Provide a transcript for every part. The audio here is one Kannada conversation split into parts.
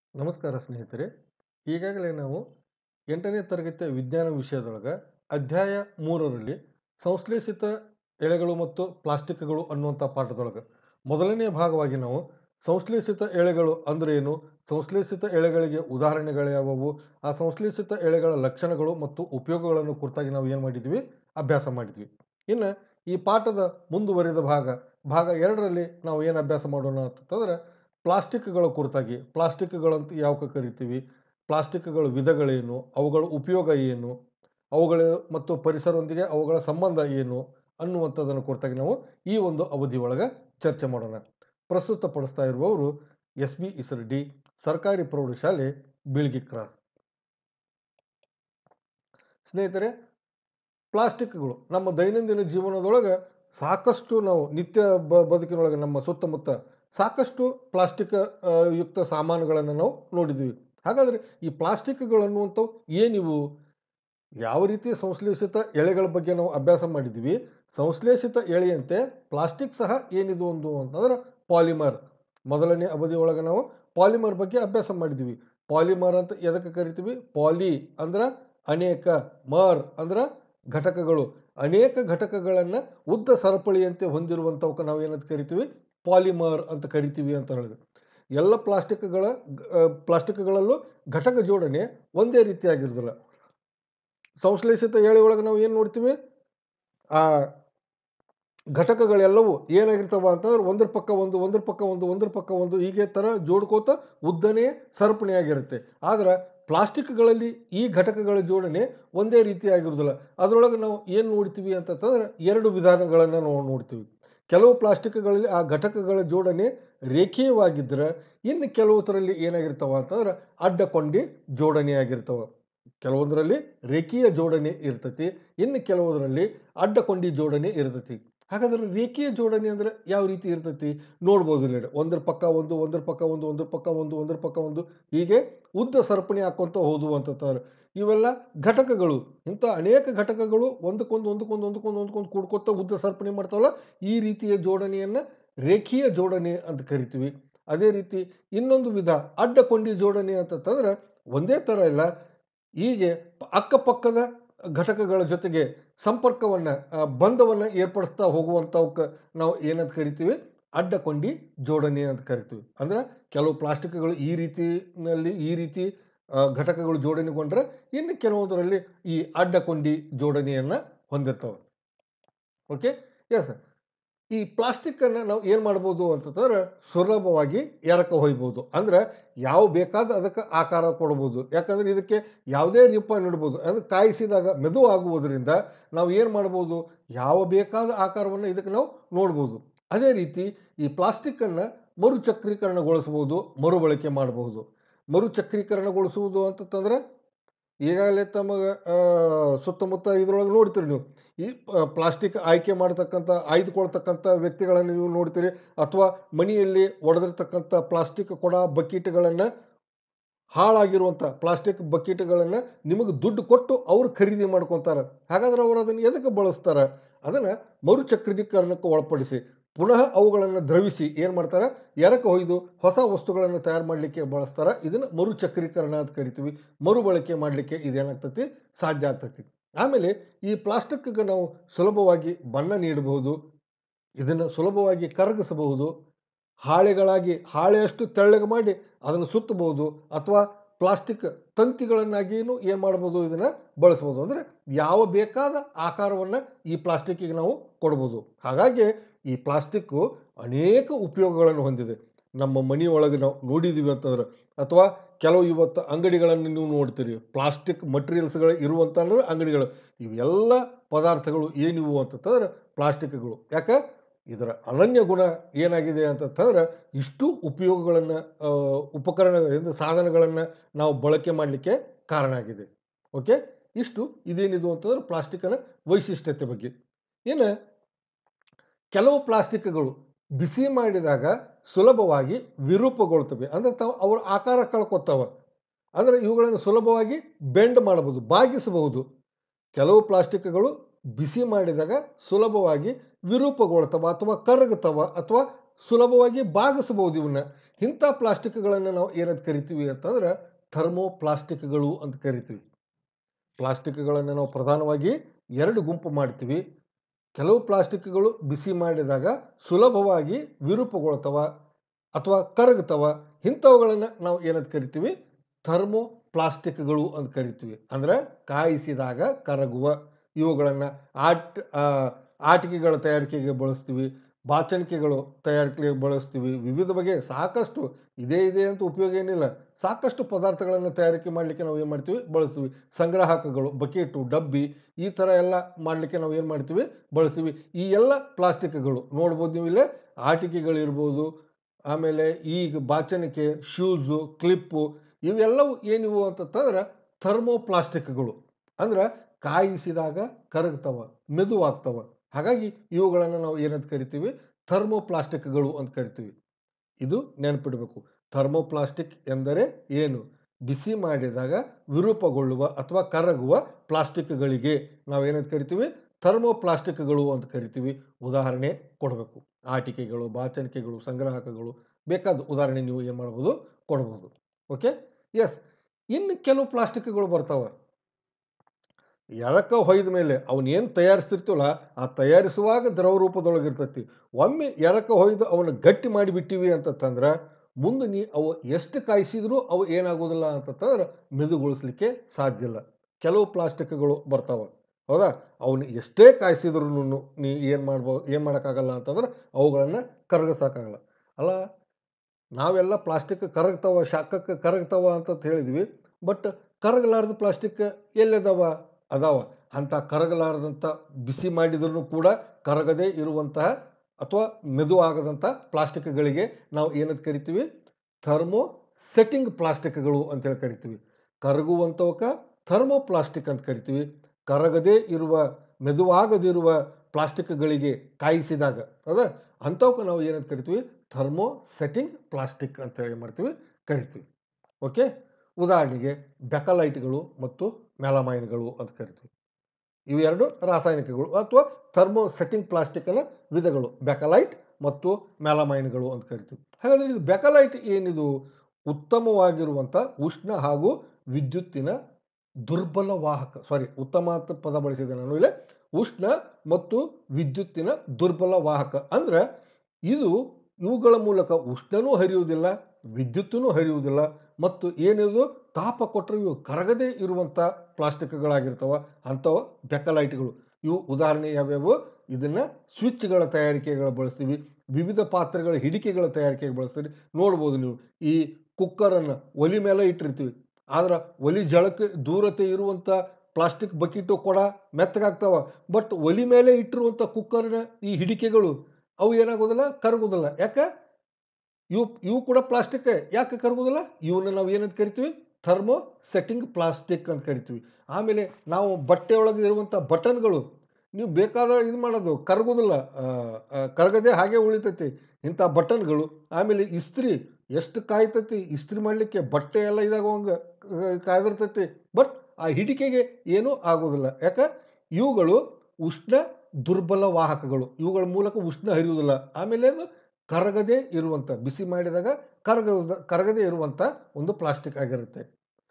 ನಮಸ್ಕಾರ ಸ್ನೇಹಿತರೆ ಈಗಾಗಲೇ ನಾವು ಎಂಟನೇ ತರಗತಿಯ ವಿಜ್ಞಾನ ವಿಷಯದೊಳಗೆ ಅಧ್ಯಾಯ ಮೂರರಲ್ಲಿ ಸಂಶ್ಲೇಷಿತ ಎಳೆಗಳು ಮತ್ತು ಪ್ಲಾಸ್ಟಿಕ್ಗಳು ಅನ್ನುವಂಥ ಪಾಠದೊಳಗೆ ಮೊದಲನೇ ಭಾಗವಾಗಿ ನಾವು ಸಂಶ್ಲೇಷಿತ ಎಳೆಗಳು ಅಂದ್ರೆ ಏನು ಸಂಶ್ಲೇಷಿತ ಎಳೆಗಳಿಗೆ ಉದಾಹರಣೆಗಳು ಯಾವುವು ಆ ಸಂಶ್ಲೇಷಿತ ಎಳೆಗಳ ಲಕ್ಷಣಗಳು ಮತ್ತು ಉಪಯೋಗಗಳನ್ನು ಕುರಿತಾಗಿ ನಾವು ಏನು ಮಾಡಿದ್ವಿ ಅಭ್ಯಾಸ ಮಾಡಿದ್ವಿ ಇನ್ನು ಈ ಪಾಠದ ಮುಂದುವರಿದ ಭಾಗ ಭಾಗ ಎರಡರಲ್ಲಿ ನಾವು ಏನು ಅಭ್ಯಾಸ ಮಾಡೋಣ ಅಂತಂದ್ರೆ ಪ್ಲಾಸ್ಟಿಕ್ಗಳ ಕುರಿತಾಗಿ ಪ್ಲಾಸ್ಟಿಕ್ಗಳಂತ ಯಾವಕ್ಕೆ ಕರಿತೀವಿ ಪ್ಲಾಸ್ಟಿಕ್ಗಳ ವಿಧಗಳೇನು ಅವುಗಳ ಉಪಯೋಗ ಏನು ಅವುಗಳ ಮತ್ತು ಪರಿಸರದೊಂದಿಗೆ ಅವುಗಳ ಸಂಬಂಧ ಏನು ಅನ್ನುವಂಥದ್ದನ್ನು ಕುರಿತಾಗಿ ನಾವು ಈ ಒಂದು ಅವಧಿ ಒಳಗೆ ಚರ್ಚೆ ಮಾಡೋಣ ಪ್ರಸ್ತುತಪಡಿಸ್ತಾ ಇರುವವರು ಎಸ್ ಬಿ ಇಸರ್ ಡಿ ಸರ್ಕಾರಿ ಪ್ರೌಢಶಾಲೆ ಬೀಳ್ಗಿ ಕ್ರಾಸ್ ಸ್ನೇಹಿತರೆ ಪ್ಲಾಸ್ಟಿಕ್ಗಳು ನಮ್ಮ ದೈನಂದಿನ ಜೀವನದೊಳಗೆ ಸಾಕಷ್ಟು ನಾವು ನಿತ್ಯ ಬ ಬದುಕಿನೊಳಗೆ ನಮ್ಮ ಸುತ್ತಮುತ್ತ ಸಾಕಷ್ಟು ಪ್ಲಾಸ್ಟಿಕ್ ಆ, ಯುಕ್ತ ಸಾಮಾನುಗಳನ್ನು ನಾವು ನೋಡಿದ್ದೀವಿ ಹಾಗಾದರೆ ಈ ಪ್ಲಾಸ್ಟಿಕ್ಗಳು ಅನ್ನುವಂಥವು ಏನಿವು ಯಾವ ರೀತಿ ಸಂಶ್ಲೇಷಿತ ಎಳೆಗಳ ಬಗ್ಗೆ ನಾವು ಅಭ್ಯಾಸ ಮಾಡಿದ್ವಿ ಸಂಶ್ಲೇಷಿತ ಎಳೆಯಂತೆ ಪ್ಲಾಸ್ಟಿಕ್ ಸಹ ಏನಿದು ಒಂದು ಅಂತಂದ್ರೆ ಪಾಲಿಮರ್ ಮೊದಲನೇ ಅವಧಿ ಒಳಗೆ ನಾವು ಪಾಲಿಮರ್ ಬಗ್ಗೆ ಅಭ್ಯಾಸ ಮಾಡಿದ್ವಿ ಪಾಲಿಮರ್ ಅಂತ ಎದಕ್ಕೆ ಕರಿತೀವಿ ಪಾಲಿ ಅಂದ್ರೆ ಅನೇಕ ಮರ್ ಅಂದ್ರೆ ಘಟಕಗಳು ಅನೇಕ ಘಟಕಗಳನ್ನು ಉದ್ದ ಸರಪಳಿಯಂತೆ ಹೊಂದಿರುವಂಥವಕ್ಕೆ ನಾವು ಏನಂತ ಕರಿತೀವಿ ಪಾಲಿಮರ್ ಅಂತ ಕರಿತೀವಿ ಅಂತ ಹೇಳಿದೆ ಎಲ್ಲ ಪ್ಲಾಸ್ಟಿಕ್ಗಳ ಆ, ಪ್ಲಾಸ್ಟಿಕ್ಗಳಲ್ಲೂ ಘಟಕ ಜೋಡಣೆ ಒಂದೇ ರೀತಿಯಾಗಿರೋದಿಲ್ಲ ಸಂಶ್ಲೇಷಿತ ಎಳೆ ಒಳಗೆ ನಾವು ಏನು ನೋಡ್ತೀವಿ ಆ ಘಟಕಗಳೆಲ್ಲವೂ ಏನಾಗಿರ್ತಾವ ಅಂತಂದ್ರೆ ಒಂದ್ರ ಪಕ್ಕ ಒಂದು ಒಂದ್ರ ಪಕ್ಕ ಒಂದು ಒಂದ್ರ ಪಕ್ಕ ಒಂದು ಹೀಗೆ ಥರ ಜೋಡ್ಕೋತ ಉದ್ದನೇ ಸರಪಣಿಯಾಗಿರುತ್ತೆ ಆದ್ರೆ ಪ್ಲಾಸ್ಟಿಕ್ಗಳಲ್ಲಿ ಈ ಘಟಕಗಳ ಜೋಡಣೆ ಒಂದೇ ರೀತಿಯಾಗಿರೋದಿಲ್ಲ ಅದರೊಳಗೆ ನಾವು ಏನು ನೋಡ್ತೀವಿ ಅಂತಂದ್ರೆ ಎರಡು ವಿಧಾನಗಳನ್ನು ನಾವು ನೋಡ್ತೀವಿ ಕೆಲವು ಪ್ಲಾಸ್ಟಿಕ್ಗಳಲ್ಲಿ ಆ ಘಟಕಗಳ ಜೋಡಣೆ ರೇಖೀಯವಾಗಿದ್ದರೆ ಇನ್ನು ಕೆಲವುದರಲ್ಲಿ ಏನಾಗಿರ್ತಾವ ಅಂತಂದ್ರೆ ಅಡ್ಡಕೊಂಡಿ ಜೋಡಣೆಯಾಗಿರ್ತಾವ ಕೆಲವೊಂದರಲ್ಲಿ ರೇಖೀಯ ಜೋಡಣೆ ಇರ್ತೈತಿ ಇನ್ನು ಕೆಲವುದರಲ್ಲಿ ಅಡ್ಡಕೊಂಡಿ ಜೋಡಣೆ ಇರ್ತೈತಿ ಹಾಗಾದ್ರೆ ರೇಖೀಯ ಜೋಡಣೆ ಅಂದ್ರೆ ಯಾವ ರೀತಿ ಇರ್ತೈತಿ ನೋಡ್ಬೋದು ಇಲ್ಲಿ ಒಂದ್ರ ಪಕ್ಕ ಒಂದು ಒಂದ್ರ ಪಕ್ಕ ಒಂದು ಒಂದ್ರ ಪಕ್ಕ ಒಂದು ಒಂದ್ರ ಪಕ್ಕ ಒಂದು ಹೀಗೆ ಉದ್ದ ಸರಪಣಿ ಹಾಕೊಂತ ಹೋದವು ಅಂತಂತಾರೆ ಇವೆಲ್ಲ ಘಟಕಗಳು ಇಂಥ ಅನೇಕ ಘಟಕಗಳು ಒಂದಕ್ಕೊಂದು ಒಂದಕ್ಕೊಂದು ಒಂದಕ್ಕೊಂದು ಒಂದಕ್ಕೊಂದು ಕೂಡ್ಕೊತ ಉದ್ದ ಸರಪಣಿ ಮಾಡ್ತಾವಲ್ಲ ಈ ರೀತಿಯ ಜೋಡಣೆಯನ್ನು ರೇಖೀಯ ಜೋಡಣೆ ಅಂತ ಕರಿತೀವಿ ಅದೇ ರೀತಿ ಇನ್ನೊಂದು ವಿಧ ಅಡ್ಡಕೊಂಡಿ ಜೋಡಣೆ ಅಂತಂತಂದ್ರೆ ಒಂದೇ ಥರ ಇಲ್ಲ ಹೀಗೆ ಅಕ್ಕಪಕ್ಕದ ಘಟಕಗಳ ಜೊತೆಗೆ ಸಂಪರ್ಕವನ್ನು ಬಂಧವನ್ನು ಏರ್ಪಡಿಸ್ತಾ ಹೋಗುವಂಥವಕ್ಕೆ ನಾವು ಏನಂತ ಕರಿತೀವಿ ಅಡ್ಡಕೊಂಡಿ ಜೋಡಣೆ ಅಂತ ಕರಿತೀವಿ ಅಂದ್ರೆ ಕೆಲವು ಪ್ಲಾಸ್ಟಿಕ್ಗಳು ಈ ರೀತಿನಲ್ಲಿ ಈ ರೀತಿ ಆ, ಘಟಕಗಳು ಜೋಡಣೆಗೊಂಡ್ರೆ ಇನ್ನು ಕೆಲವೊಂದರಲ್ಲಿ ಈ ಅಡ್ಡಕೊಂಡಿ ಜೋಡಣೆಯನ್ನು ಹೊಂದಿರ್ತವೆ ಓಕೆ ಎಸ್ ಈ ಪ್ಲಾಸ್ಟಿಕ್ಕನ್ನು ನಾವು ಏನು ಮಾಡ್ಬೋದು ಅಂತಂದ್ರೆ ಸುಲಭವಾಗಿ ಎರಕ ಹೊಯ್ಬೋದು ಅಂದ್ರೆ ಯಾವ ಬೇಕಾದ ಅದಕ್ಕೆ ಆಕಾರ ಕೊಡ್ಬೋದು ಯಾಕಂದ್ರೆ ಇದಕ್ಕೆ ಯಾವುದೇ ರೂಪ ನೀಡ್ಬೋದು ಅಂದ್ರೆ ಕಾಯಿಸಿದಾಗ ಮೆದು ಆಗುವುದರಿಂದ ನಾವು ಏನು ಮಾಡ್ಬೋದು ಯಾವ ಬೇಕಾದ ಆಕಾರವನ್ನು ಇದಕ್ಕೆ ನಾವು ನೋಡ್ಬೋದು ಅದೇ ರೀತಿ ಈ ಪ್ಲಾಸ್ಟಿಕ್ಕನ್ನು ಮರುಚಕ್ರೀಕರಣಗೊಳಿಸ್ಬೋದು ಮರುಬಳಕೆ ಮಾಡಬಹುದು ಮರುಚಕ್ರೀಕರಣಗೊಳಿಸುವುದು ಅಂತಂದ್ರೆ ಈಗಾಗಲೇ ತಮಗೆ ಆ, ಸುತ್ತಮುತ್ತ ಇದರೊಳಗೆ ನೋಡ್ತೀರಿ ನೀವು ಈ ಆ, ಪ್ಲಾಸ್ಟಿಕ್ ಆಯ್ಕೆ ಮಾಡ್ತಕ್ಕಂಥ ಆಯ್ದುಕೊಳ್ತಕ್ಕಂಥ ವ್ಯಕ್ತಿಗಳನ್ನು ನೀವು ನೋಡ್ತೀರಿ ಅಥವಾ ಮನೆಯಲ್ಲಿ ಒಡೆದಿರ್ತಕ್ಕಂಥ ಪ್ಲಾಸ್ಟಿಕ್ ಕೊಡ ಬಕೀಟ್ಗಳನ್ನು ಹಾಳಾಗಿರುವಂಥ ಪ್ಲಾಸ್ಟಿಕ್ ಬಕೀಟ್ಗಳನ್ನು ನಿಮಗೆ ದುಡ್ಡು ಕೊಟ್ಟು ಅವರು ಖರೀದಿ ಮಾಡ್ಕೊತಾರೆ ಹಾಗಾದ್ರೆ ಅವರು ಅದನ್ನು ಎದಕ್ಕೆ ಬಳಸ್ತಾರೆ ಅದನ್ನು ಮರುಚಕ್ರೀಕರಣಕ್ಕೆ ಒಳಪಡಿಸಿ ಪುನಃ ಅವುಗಳನ್ನು ದ್ರವಿಸಿ ಏನು ಮಾಡ್ತಾರೆ ಎರಕ ಹೊಯ್ದು ಹೊಸ ವಸ್ತುಗಳನ್ನು ತಯಾರು ಮಾಡಲಿಕ್ಕೆ ಬಳಸ್ತಾರೆ ಇದನ್ನು ಮರುಚಕ್ರೀಕರಣ ಅಂತ ಕರಿತೀವಿ ಮರುಬಳಕೆ ಮಾಡಲಿಕ್ಕೆ ಇದೇನಾಗ್ತತಿ ಸಾಧ್ಯ ಆಗ್ತತಿ ಆಮೇಲೆ ಈ ಪ್ಲಾಸ್ಟಿಕ್ಗೆ ನಾವು ಸುಲಭವಾಗಿ ಬಣ್ಣ ನೀಡಬಹುದು ಇದನ್ನು ಸುಲಭವಾಗಿ ಕರಗಿಸಬಹುದು ಹಾಳೆಗಳಾಗಿ ಹಾಳೆಯಷ್ಟು ತೆಳ್ಳಗೆ ಮಾಡಿ ಅದನ್ನು ಸುತ್ತಬಹುದು ಅಥವಾ ಪ್ಲಾಸ್ಟಿಕ್ ತಂತಿಗಳನ್ನಾಗಿಯೂ ಏನು ಮಾಡ್ಬೋದು ಇದನ್ನು ಬಳಸ್ಬೋದು ಅಂದರೆ ಯಾವ ಬೇಕಾದ ಆಕಾರವನ್ನು ಈ ಪ್ಲಾಸ್ಟಿಕ್ಕಿಗೆ ನಾವು ಕೊಡ್ಬೋದು ಹಾಗಾಗಿ ಈ ಪ್ಲಾಸ್ಟಿಕ್ಕು ಅನೇಕ ಉಪಯೋಗಗಳನ್ನು ಹೊಂದಿದೆ ನಮ್ಮ ಮನೆಯೊಳಗೆ ನಾವು ನೋಡಿದ್ದೀವಿ ಅಂತಂದ್ರೆ ಅಥವಾ ಕೆಲವು ಇವತ್ತು ಅಂಗಡಿಗಳನ್ನು ನೀವು ನೋಡ್ತೀರಿ ಪ್ಲಾಸ್ಟಿಕ್ ಮಟೀರಿಯಲ್ಸ್ಗಳು ಇರುವಂಥ ಅಂಗಡಿಗಳು ಇವೆಲ್ಲ ಪದಾರ್ಥಗಳು ಏನಿವು ಅಂತಂತಂದ್ರೆ ಪ್ಲಾಸ್ಟಿಕ್ಗಳು ಯಾಕೆ ಇದರ ಅನನ್ಯ ಗುಣ ಏನಾಗಿದೆ ಅಂತಂತಂದ್ರೆ ಇಷ್ಟು ಉಪಯೋಗಗಳನ್ನು ಉಪಕರಣ ಏನು ಸಾಧನಗಳನ್ನು ನಾವು ಬಳಕೆ ಮಾಡಲಿಕ್ಕೆ ಕಾರಣ ಆಗಿದೆ ಓಕೆ ಇಷ್ಟು ಇದೇನಿದು ಅಂತಂದ್ರೆ ಪ್ಲಾಸ್ಟಿಕ್ನ ವೈಶಿಷ್ಟ್ಯತೆ ಬಗ್ಗೆ ಇನ್ನು ಕೆಲವು ಪ್ಲಾಸ್ಟಿಕ್ಗಳು ಬಿಸಿ ಮಾಡಿದಾಗ ಸುಲಭವಾಗಿ ವಿರೂಪಗೊಳ್ತವೆ ಅಂದರೆ ತಾವು ಅವರ ಆಕಾರ ಕಳ್ಕೊತಾವ ಅಂದರೆ ಇವುಗಳನ್ನು ಸುಲಭವಾಗಿ ಬೆಂಡ್ ಮಾಡಬಹುದು ಬಾಗಿಸಬಹುದು ಕೆಲವು ಪ್ಲಾಸ್ಟಿಕ್ಗಳು ಬಿಸಿ ಮಾಡಿದಾಗ ಸುಲಭವಾಗಿ ವಿರೂಪಗೊಳ್ತವ ಅಥವಾ ಕರಗುತ್ತವ ಅಥವಾ ಸುಲಭವಾಗಿ ಬಾಗಿಸಬಹುದು ಇವನ್ನ ಇಂಥ ಪ್ಲಾಸ್ಟಿಕ್ಗಳನ್ನು ನಾವು ಏನಂತ ಕರಿತೀವಿ ಅಂತಂದ್ರೆ ಥರ್ಮೋ ಪ್ಲಾಸ್ಟಿಕ್ಗಳು ಅಂತ ಕರಿತೀವಿ ಪ್ಲಾಸ್ಟಿಕ್ಗಳನ್ನು ನಾವು ಪ್ರಧಾನವಾಗಿ ಎರಡು ಗುಂಪು ಮಾಡ್ತೀವಿ ಕೆಲವು ಪ್ಲಾಸ್ಟಿಕ್ಗಳು ಬಿಸಿ ಮಾಡಿದಾಗ ಸುಲಭವಾಗಿ ವಿರೂಪಗೊಳ್ತವ ಅಥವಾ ಕರಗ್ತವ ಇಂಥವುಗಳನ್ನು ನಾವು ಏನಂತ ಕರಿತೀವಿ ಥರ್ಮೋ ಪ್ಲಾಸ್ಟಿಕ್ಗಳು ಅಂತ ಕರಿತೀವಿ ಅಂದರೆ ಕಾಯಿಸಿದಾಗ ಕರಗುವ ಇವುಗಳನ್ನು ಆಟ್ ಆ, ಆಟಿಕೆಗಳ ತಯಾರಿಕೆಗೆ ಬಳಸ್ತೀವಿ ಬಾಚಣಿಕೆಗಳು ತಯಾರಿಕೆಗೆ ಬಳಸ್ತೀವಿ ವಿವಿಧ ಬಗೆಯ ಸಾಕಷ್ಟು ಇದೇ ಇದೆ ಅಂತ ಉಪಯೋಗ ಏನಿಲ್ಲ ಸಾಕಷ್ಟು ಪದಾರ್ಥಗಳನ್ನು ತಯಾರಿಕೆ ಮಾಡಲಿಕ್ಕೆ ನಾವು ಏನು ಮಾಡ್ತೀವಿ ಬಳಸ್ತೀವಿ ಸಂಗ್ರಾಹಕಗಳು ಬಕೆಟು ಡಬ್ಬಿ ಈ ಥರ ಎಲ್ಲ ಮಾಡಲಿಕ್ಕೆ ನಾವು ಏನು ಮಾಡ್ತೀವಿ ಬಳಸ್ತೀವಿ ಈ ಎಲ್ಲ ಪ್ಲಾಸ್ಟಿಕ್ಗಳು ನೋಡ್ಬೋದು ನೀವು ಇಲ್ಲೇ ಆಟಿಕೆಗಳಿರ್ಬೋದು ಆಮೇಲೆ ಈಗ ಬಾಚಣಿಕೆ ಶೂಸು ಕ್ಲಿಪ್ಪು ಇವೆಲ್ಲವೂ ಏನಿವು ಅಂತಂದ್ರೆ ಥರ್ಮೋ ಪ್ಲಾಸ್ಟಿಕ್ಗಳು ಅಂದ್ರೆ ಕಾಯಿಸಿದಾಗ ಕರಗ್ತವ ಮೆದುವಾಗ್ತವ ಹಾಗಾಗಿ ಇವುಗಳನ್ನು ನಾವು ಏನಂತ ಕರಿತೀವಿ ಥರ್ಮೋ ಪ್ಲಾಸ್ಟಿಕ್ಗಳು ಅಂತ ಕರಿತೀವಿ ಇದು ನೆನಪಿಡಬೇಕು ಥರ್ಮೋ ಪ್ಲಾಸ್ಟಿಕ್ ಎಂದರೆ ಏನು ಬಿಸಿ ಮಾಡಿದಾಗ ವಿರೂಪಗೊಳ್ಳುವ ಅಥವಾ ಕರಗುವ ಪ್ಲಾಸ್ಟಿಕ್ಗಳಿಗೆ ನಾವು ಏನಂತ ಕರಿತೀವಿ ಥರ್ಮೋ ಪ್ಲಾಸ್ಟಿಕ್ಗಳು ಅಂತ ಕರಿತೀವಿ ಉದಾಹರಣೆ ಕೊಡಬೇಕು ಆಟಿಕೆಗಳು ಬಾಚಣಿಕೆಗಳು ಸಂಗ್ರಾಹಕಗಳು ಬೇಕಾದ ಉದಾಹರಣೆ ನೀವು ಏನು ಮಾಡ್ಬೋದು ಕೊಡ್ಬೋದು ಓಕೆ ಎಸ್ ಇನ್ನು ಕೆಲವು ಪ್ಲಾಸ್ಟಿಕ್ಗಳು ಬರ್ತಾವೆ ಎರಕ ಹೊಯ್ದ ಮೇಲೆ ಅವನೇನು ತಯಾರಿಸ್ತಿರ್ತೀವಲ್ಲ ಆ ತಯಾರಿಸುವಾಗ ದ್ರವ ರೂಪದೊಳಗಿರ್ತೈತಿ ಒಮ್ಮೆ ಎರಕ ಹೊಯ್ದು ಅವನ್ನ ಗಟ್ಟಿ ಮಾಡಿಬಿಟ್ಟಿವಿ ಅಂತಂದ್ರೆ ಮುಂದೆ ನೀ ಅವು ಎಷ್ಟು ಕಾಯಿಸಿದ್ರೂ ಅವು ಏನಾಗೋದಿಲ್ಲ ಅಂತಂದ್ರೆ ಮೆದುಗೊಳಿಸ್ಲಿಕ್ಕೆ ಸಾಧ್ಯ ಇಲ್ಲ ಕೆಲವು ಪ್ಲಾಸ್ಟಿಕ್ಗಳು ಬರ್ತಾವೆ ಹೌದಾ ಅವನ್ನ ಎಷ್ಟೇ ಕಾಯಿಸಿದ್ರು ನೀ ಏನು ಮಾಡ್ಬೋದು ಏನು ಮಾಡೋಕ್ಕಾಗಲ್ಲ ಅಂತಂದ್ರೆ ಅವುಗಳನ್ನು ಕರಗಿಸೋಕ್ಕಾಗಲ್ಲ ಅಲ್ಲ ನಾವೆಲ್ಲ ಪ್ಲಾಸ್ಟಿಕ್ ಕರಗ್ತಾವ ಶಾಖಕ್ಕೆ ಕರಗ್ತಾವ ಅಂತ ಹೇಳಿದ್ವಿ ಬಟ್ ಕರಗಲಾರ್ದ ಪ್ಲಾಸ್ಟಿಕ್ ಎಲ್ಲಿದಾವ ಅದಾವ ಅಂಥ ಕರಗಲಾರದಂಥ ಬಿಸಿ ಮಾಡಿದ್ರೂ ಕೂಡ ಕರಗದೇ ಇರುವಂತಹ ಅಥವಾ ಮೆದು ಆಗದಂಥ ಪ್ಲಾಸ್ಟಿಕ್ಗಳಿಗೆ ನಾವು ಏನಂತ ಕರಿತೀವಿ ಥರ್ಮೋ ಸೆಟ್ಟಿಂಗ್ ಪ್ಲಾಸ್ಟಿಕ್ಗಳು ಅಂತೇಳಿ ಕರಿತೀವಿ ಕರಗುವಂಥವಕ್ಕೆ ಥರ್ಮೋ ಪ್ಲಾಸ್ಟಿಕ್ ಅಂತ ಕರಿತೀವಿ ಕರಗದೇ ಇರುವ ಮೆದುವಾಗದಿರುವ ಪ್ಲಾಸ್ಟಿಕ್ಗಳಿಗೆ ಕಾಯಿಸಿದಾಗ ಅದ ಅಂಥವಕ್ಕೆ ನಾವು ಏನಂತ ಕರಿತೀವಿ ಥರ್ಮೋ ಸೆಟ್ಟಿಂಗ್ ಪ್ಲಾಸ್ಟಿಕ್ ಅಂತ ಹೇಳಿ ಮಾಡ್ತೀವಿ ಕರಿತೀವಿ ಓಕೆ ಉದಾಹರಣೆಗೆ ಬೆಕಲೈಟ್ಗಳು ಮತ್ತು ಮೆಲಮೈನ್ಗಳು ಅಂತ ಕರಿತೀವಿ ಇವು ಎರಡು ರಾಸಾಯನಿಕಗಳು ಅಥವಾ ಥರ್ಮೋ ಸೆಟ್ಟಿಂಗ್ ಪ್ಲಾಸ್ಟಿಕ್ನ ವಿಧಗಳು ಬೆಕಲೈಟ್ ಮತ್ತು ಮೆಲಮೈನ್ಗಳು ಅಂತ ಕರಿತೀವಿ ಹಾಗಾದರೆ ಇದು ಬೆಕಲೈಟ್ ಏನಿದು ಉತ್ತಮವಾಗಿರುವಂಥ ಉಷ್ಣ ಹಾಗೂ ವಿದ್ಯುತ್ತಿನ ದುರ್ಬಲ ವಾಹಕ ಸಾರಿ ಉತ್ತಮ ಅಂತ ಪದ ಬಳಸಿದೆ ನಾನು ಇಲ್ಲಿ ಉಷ್ಣ ಮತ್ತು ವಿದ್ಯುತ್ತಿನ ದುರ್ಬಲ ವಾಹಕ ಅಂದ್ರೆ ಇದು ಇವುಗಳ ಮೂಲಕ ಉಷ್ಣನೂ ಹರಿಯುವುದಿಲ್ಲ ವಿದ್ಯುತ್ತೂ ಹರಿಯುವುದಿಲ್ಲ ಮತ್ತು ಏನಿದು ತಾಪ ಕೊಟ್ಟರೆ ಇವು ಕರಗದೇ ಇರುವಂಥ ಪ್ಲಾಸ್ಟಿಕ್ಗಳಾಗಿರ್ತವೆ ಅಂಥವು ಬೆಕಲೈಟ್ಗಳು ಇವು ಉದಾಹರಣೆ ಯಾವ್ಯಾವು ಇದನ್ನು ಸ್ವಿಚ್ಗಳ ತಯಾರಿಕೆಗಳು ಬಳಸ್ತೀವಿ ವಿವಿಧ ಪಾತ್ರೆಗಳ ಹಿಡಿಕೆಗಳ ತಯಾರಿಕೆಗೆ ಬಳಸ್ತೀವಿ ನೋಡ್ಬೋದು ನೀವು ಈ ಕುಕ್ಕರನ್ನು ಒಲಿ ಮೇಲೆ ಇಟ್ಟಿರ್ತೀವಿ ಆದ್ರೆ ಒಲಿ ಜಳಕ್ಕೆ ದೂರತೆ ಇರುವಂಥ ಪ್ಲಾಸ್ಟಿಕ್ ಬಕೆಟು ಕೊಡ ಮೆತ್ತಗಾಗ್ತಾವ ಬಟ್ ಒಲಿ ಮೇಲೆ ಇಟ್ಟಿರುವಂಥ ಕುಕ್ಕರ್ನ ಈ ಹಿಡಿಕೆಗಳು ಅವು ಏನಾಗೋದಿಲ್ಲ ಕರಗೋದಿಲ್ಲ ಯಾಕೆ ಇವು ಇವು ಕೂಡ ಪ್ಲಾಸ್ಟಿಕ್ ಯಾಕೆ ಕರಗೋದಿಲ್ಲ ಇವನ್ನ ನಾವು ಏನಂತ ಕರಿತೀವಿ ಥರ್ಮೋ ಸೆಟ್ಟಿಂಗ್ ಪ್ಲಾಸ್ಟಿಕ್ ಅಂತ ಕರಿತೀವಿ ಆಮೇಲೆ ನಾವು ಬಟ್ಟೆ ಒಳಗೆ ಇರುವಂಥ ಬಟನ್ಗಳು ನೀವು ಬೇಕಾದ ಇದು ಮಾಡೋದು ಕರಗೋದಿಲ್ಲ ಆ, ಆ, ಕರಗದೆ ಹಾಗೆ ಉಳಿತೈತಿ ಇಂಥ ಬಟನ್ಗಳು ಆಮೇಲೆ ಇಸ್ತ್ರಿ ಎಷ್ಟು ಕಾಯ್ತೈತಿ ಇಸ್ತ್ರಿ ಮಾಡಲಿಕ್ಕೆ ಬಟ್ಟೆ ಎಲ್ಲ ಇದಾಗುವಂಗೆ ಕಾಯ್ದಿರ್ತೈತಿ ಬಟ್ ಆ ಹಿಡಿಕೆಗೆ ಏನೂ ಆಗೋದಿಲ್ಲ ಯಾಕೆ ಇವುಗಳು ಉಷ್ಣ ದುರ್ಬಲ ವಾಹಕಗಳು ಇವುಗಳ ಮೂಲಕ ಉಷ್ಣ ಹರಿಯುವುದಿಲ್ಲ ಆಮೇಲೆ ಅದು ಕರಗದೇ ಇರುವಂಥ ಬಿಸಿ ಮಾಡಿದಾಗ ಕರಗ ಕರಗದೇ ಇರುವಂಥ ಒಂದು ಪ್ಲಾಸ್ಟಿಕ್ ಆಗಿರುತ್ತೆ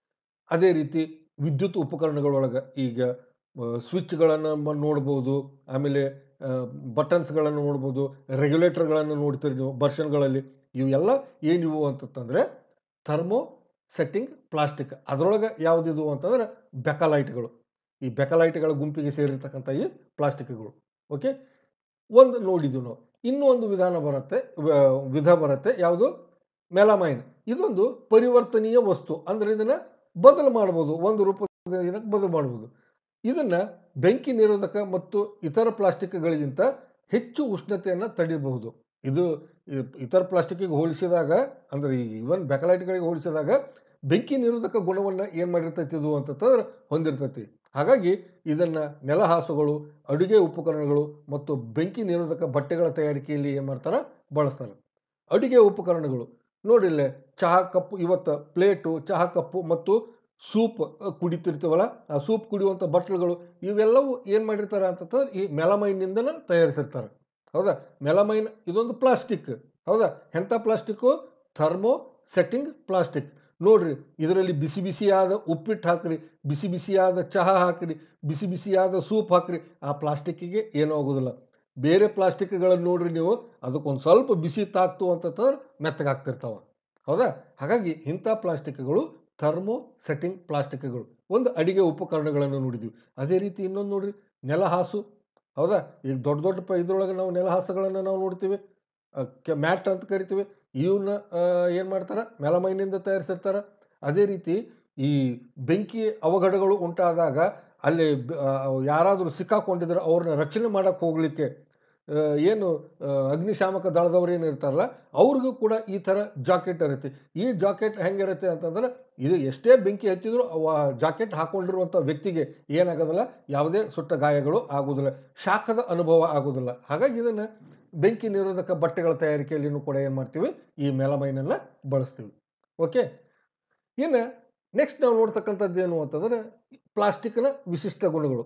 ಅದೇ ರೀತಿ ವಿದ್ಯುತ್ ಉಪಕರಣಗಳೊಳಗೆ ಈಗ ಸ್ವಿಚ್ಗಳನ್ನು ನೋಡ್ಬೋದು ಆಮೇಲೆ ಬಟನ್ಸ್ಗಳನ್ನು ನೋಡ್ಬೋದು ರೆಗ್ಯುಲೇಟರ್ಗಳನ್ನು ನೋಡ್ತೀರಿ ನೀವು ಬರ್ಷನ್ಗಳಲ್ಲಿ ಇವೆಲ್ಲ ಏನಿವು ಅಂತಂದರೆ ಥರ್ಮೋ ಸೆಟ್ಟಿಂಗ್ ಪ್ಲಾಸ್ಟಿಕ್ ಅದರೊಳಗೆ ಯಾವುದಿದು ಅಂತಂದ್ರೆ ಬೆಕಲೈಟ್ಗಳು ಈ ಬೆಕಲೈಟ್ಗಳ ಗುಂಪಿಗೆ ಸೇರಿರ್ತಕ್ಕಂಥ ಈ ಪ್ಲಾಸ್ಟಿಕ್ಗಳು ಓಕೆ ಒಂದು ನೋಡಿದ್ವಿ ನಾವು ಇನ್ನೂ ಒಂದು ವಿಧಾನ ಬರುತ್ತೆ ವ- ವಿಧ ಬರುತ್ತೆ ಯಾವುದು ಮೆಲಮೈನ್ ಇದೊಂದು ಪರಿವರ್ತನೀಯ ವಸ್ತು ಅಂದರೆ ಇದನ್ನು ಬದಲು ಮಾಡ್ಬೋದು ಒಂದು ರೂಪದ ಇದಕ್ಕೆ ಬದಲು ಮಾಡ್ಬೋದು ಇದನ್ನು ಬೆಂಕಿ ನಿರೋಧಕ ಮತ್ತು ಇತರ ಪ್ಲಾಸ್ಟಿಕ್ಗಳಿಗಿಂತ ಹೆಚ್ಚು ಉಷ್ಣತೆಯನ್ನು ತಡೆಯಬಹುದು ಇದು ಇ- ಇತರ ಪ್ಲಾಸ್ಟಿಕ್ಕಿಗೆ ಹೋಲಿಸಿದಾಗ ಅಂದರೆ ಈ ಇವನ್ ಬೆಕಲೈಟ್ಗಳಿಗೆ ಹೋಲಿಸಿದಾಗ ಬೆಂಕಿ ನಿರೋಧಕ ಗುಣವನ್ನು ಏನು ಮಾಡಿರ್ತೈತಿ ಇದು ಅಂತಂದ್ರೆ ಹೊಂದಿರ್ತೈತಿ ಹಾಗಾಗಿ ಇದನ್ನು ನೆಲಹಾಸುಗಳು ಅಡುಗೆ ಉಪಕರಣಗಳು ಮತ್ತು ಬೆಂಕಿ ನಿರೋಧಕ ಬಟ್ಟೆಗಳ ತಯಾರಿಕೆಯಲ್ಲಿ ಏನು ಮಾಡ್ತಾರೆ ಬಳಸ್ತಾರೆ ಅಡುಗೆ ಉಪಕರಣಗಳು ನೋಡಿಲ್ಲೇ ಚಹಾ ಕಪ್ಪು ಇವತ್ತು ಪ್ಲೇಟು ಚಹಾ ಕಪ್ಪು ಮತ್ತು ಸೂಪ್ ಅ, ಕುಡಿತಿರ್ತೀವಲ್ಲ ಆ ಸೂಪ್ ಕುಡಿಯುವಂಥ ಬಟ್ಲುಗಳು ಇವೆಲ್ಲವೂ ಏನು ಮಾಡಿರ್ತಾರೆ ಅಂತಂದ್ರೆ ಈ ಮೆಲಮೈನಿಂದನೇ ತಯಾರಿಸಿರ್ತಾರೆ ಹೌದಾ ಮೆಲಮೈನ್ ಇದೊಂದು ಪ್ಲಾಸ್ಟಿಕ್ ಹೌದಾ ಎಂಥ ಪ್ಲಾಸ್ಟಿಕ್ಕು ಥರ್ಮೋ ಸೆಟ್ಟಿಂಗ್ ಪ್ಲಾಸ್ಟಿಕ್ ನೋಡ್ರಿ ಇದರಲ್ಲಿ ಬಿಸಿ ಬಿಸಿಯಾದ ಉಪ್ಪಿಟ್ಟು ಹಾಕ್ರಿ ಬಿಸಿ ಬಿಸಿಯಾದ ಚಹಾ ಹಾಕ್ರಿ ಬಿಸಿ ಬಿಸಿಯಾದ ಸೂಪ್ ಹಾಕ್ರಿ ಆ ಪ್ಲಾಸ್ಟಿಕ್ಕಿಗೆ ಏನೂ ಆಗೋದಿಲ್ಲ ಬೇರೆ ಪ್ಲಾಸ್ಟಿಕ್ಗಳನ್ನು ನೋಡ್ರಿ ನೀವು ಅದಕ್ಕೊಂದು ಸ್ವಲ್ಪ ಬಿಸಿ ತಾಕ್ತು ಅಂತಂದ್ರೆ ಮೆತ್ತಗಾಗ್ತಿರ್ತಾವ ಹೌದಾ ಹಾಗಾಗಿ ಇಂಥ ಪ್ಲಾಸ್ಟಿಕ್ಗಳು ಥರ್ಮೋ ಸೆಟ್ಟಿಂಗ್ ಪ್ಲಾಸ್ಟಿಕ್ಗಳು ಒಂದು ಅಡಿಗೆ ಉಪಕರಣಗಳನ್ನು ನೋಡಿದ್ವಿ ಅದೇ ರೀತಿ ಇನ್ನೊಂದು ನೋಡ್ರಿ ನೆಲಹಾಸು ಹೌದಾ ಈಗ ದೊಡ್ಡ ದೊಡ್ಡ ಪ ಇದ್ರೊಳಗೆ ನಾವು ನೆಲಹಾಸುಗಳನ್ನು ನಾವು ನೋಡ್ತೀವಿ ಕೆ ಮ್ಯಾಟ್ ಅಂತ ಕರಿತೀವಿ ಇವನ್ನ ಏನು ಮಾಡ್ತಾರೆ ಮೆಲಮೈನಿಂದ ತಯಾರಿಸಿರ್ತಾರೆ ಅದೇ ರೀತಿ ಈ ಬೆಂಕಿ ಅವಘಡಗಳು ಉಂಟಾದಾಗ ಅಲ್ಲಿ ಬ- ಆ, ಯಾರಾದರೂ ಸಿಕ್ಕಾಕೊಂಡಿದ್ರೆ ಅವ್ರನ್ನ ರಕ್ಷಣೆ ಮಾಡೋಕ್ಕೆ ಹೋಗಲಿಕ್ಕೆ ಏನು ಆ, ಅಗ್ನಿಶಾಮಕ ದಳದವ್ರು ಏನು ಇರ್ತಾರಲ್ಲ ಅವ್ರಿಗೂ ಕೂಡ ಈ ಥರ ಜಾಕೆಟ್ ಇರುತ್ತೆ ಈ ಜಾಕೆಟ್ ಹೆಂಗಿರುತ್ತೆ ಅಂತಂದ್ರೆ ಇದು ಎಷ್ಟೇ ಬೆಂಕಿ ಹಚ್ಚಿದ್ರು ಅವ ಜಾಕೆಟ್ ಹಾಕೊಂಡಿರುವಂಥ ವ್ಯಕ್ತಿಗೆ ಏನಾಗೋದಿಲ್ಲ ಯಾವುದೇ ಸುಟ್ಟ ಗಾಯಗಳು ಆಗೋದಿಲ್ಲ ಶಾಖದ ಅನುಭವ ಆಗೋದಿಲ್ಲ ಹಾಗಾಗಿ ಇದನ್ನು ಬೆಂಕಿ ನಿರೋಧಕ ಬಟ್ಟೆಗಳ ತಯಾರಿಕೆಯಲ್ಲಿನೂ ಕೂಡ ಏನು ಮಾಡ್ತೀವಿ ಈ ಮೆಲಮೈನನ್ನು ಬಳಸ್ತೀವಿ ಓಕೆ ಇನ್ನು ನೆಕ್ಸ್ಟ್ ನಾವು ನೋಡ್ತಕ್ಕಂಥದ್ದು ಏನು ಅಂತಂದ್ರೆ ಪ್ಲಾಸ್ಟಿಕ್ನ ವಿಶಿಷ್ಟ ಗುಣಗಳು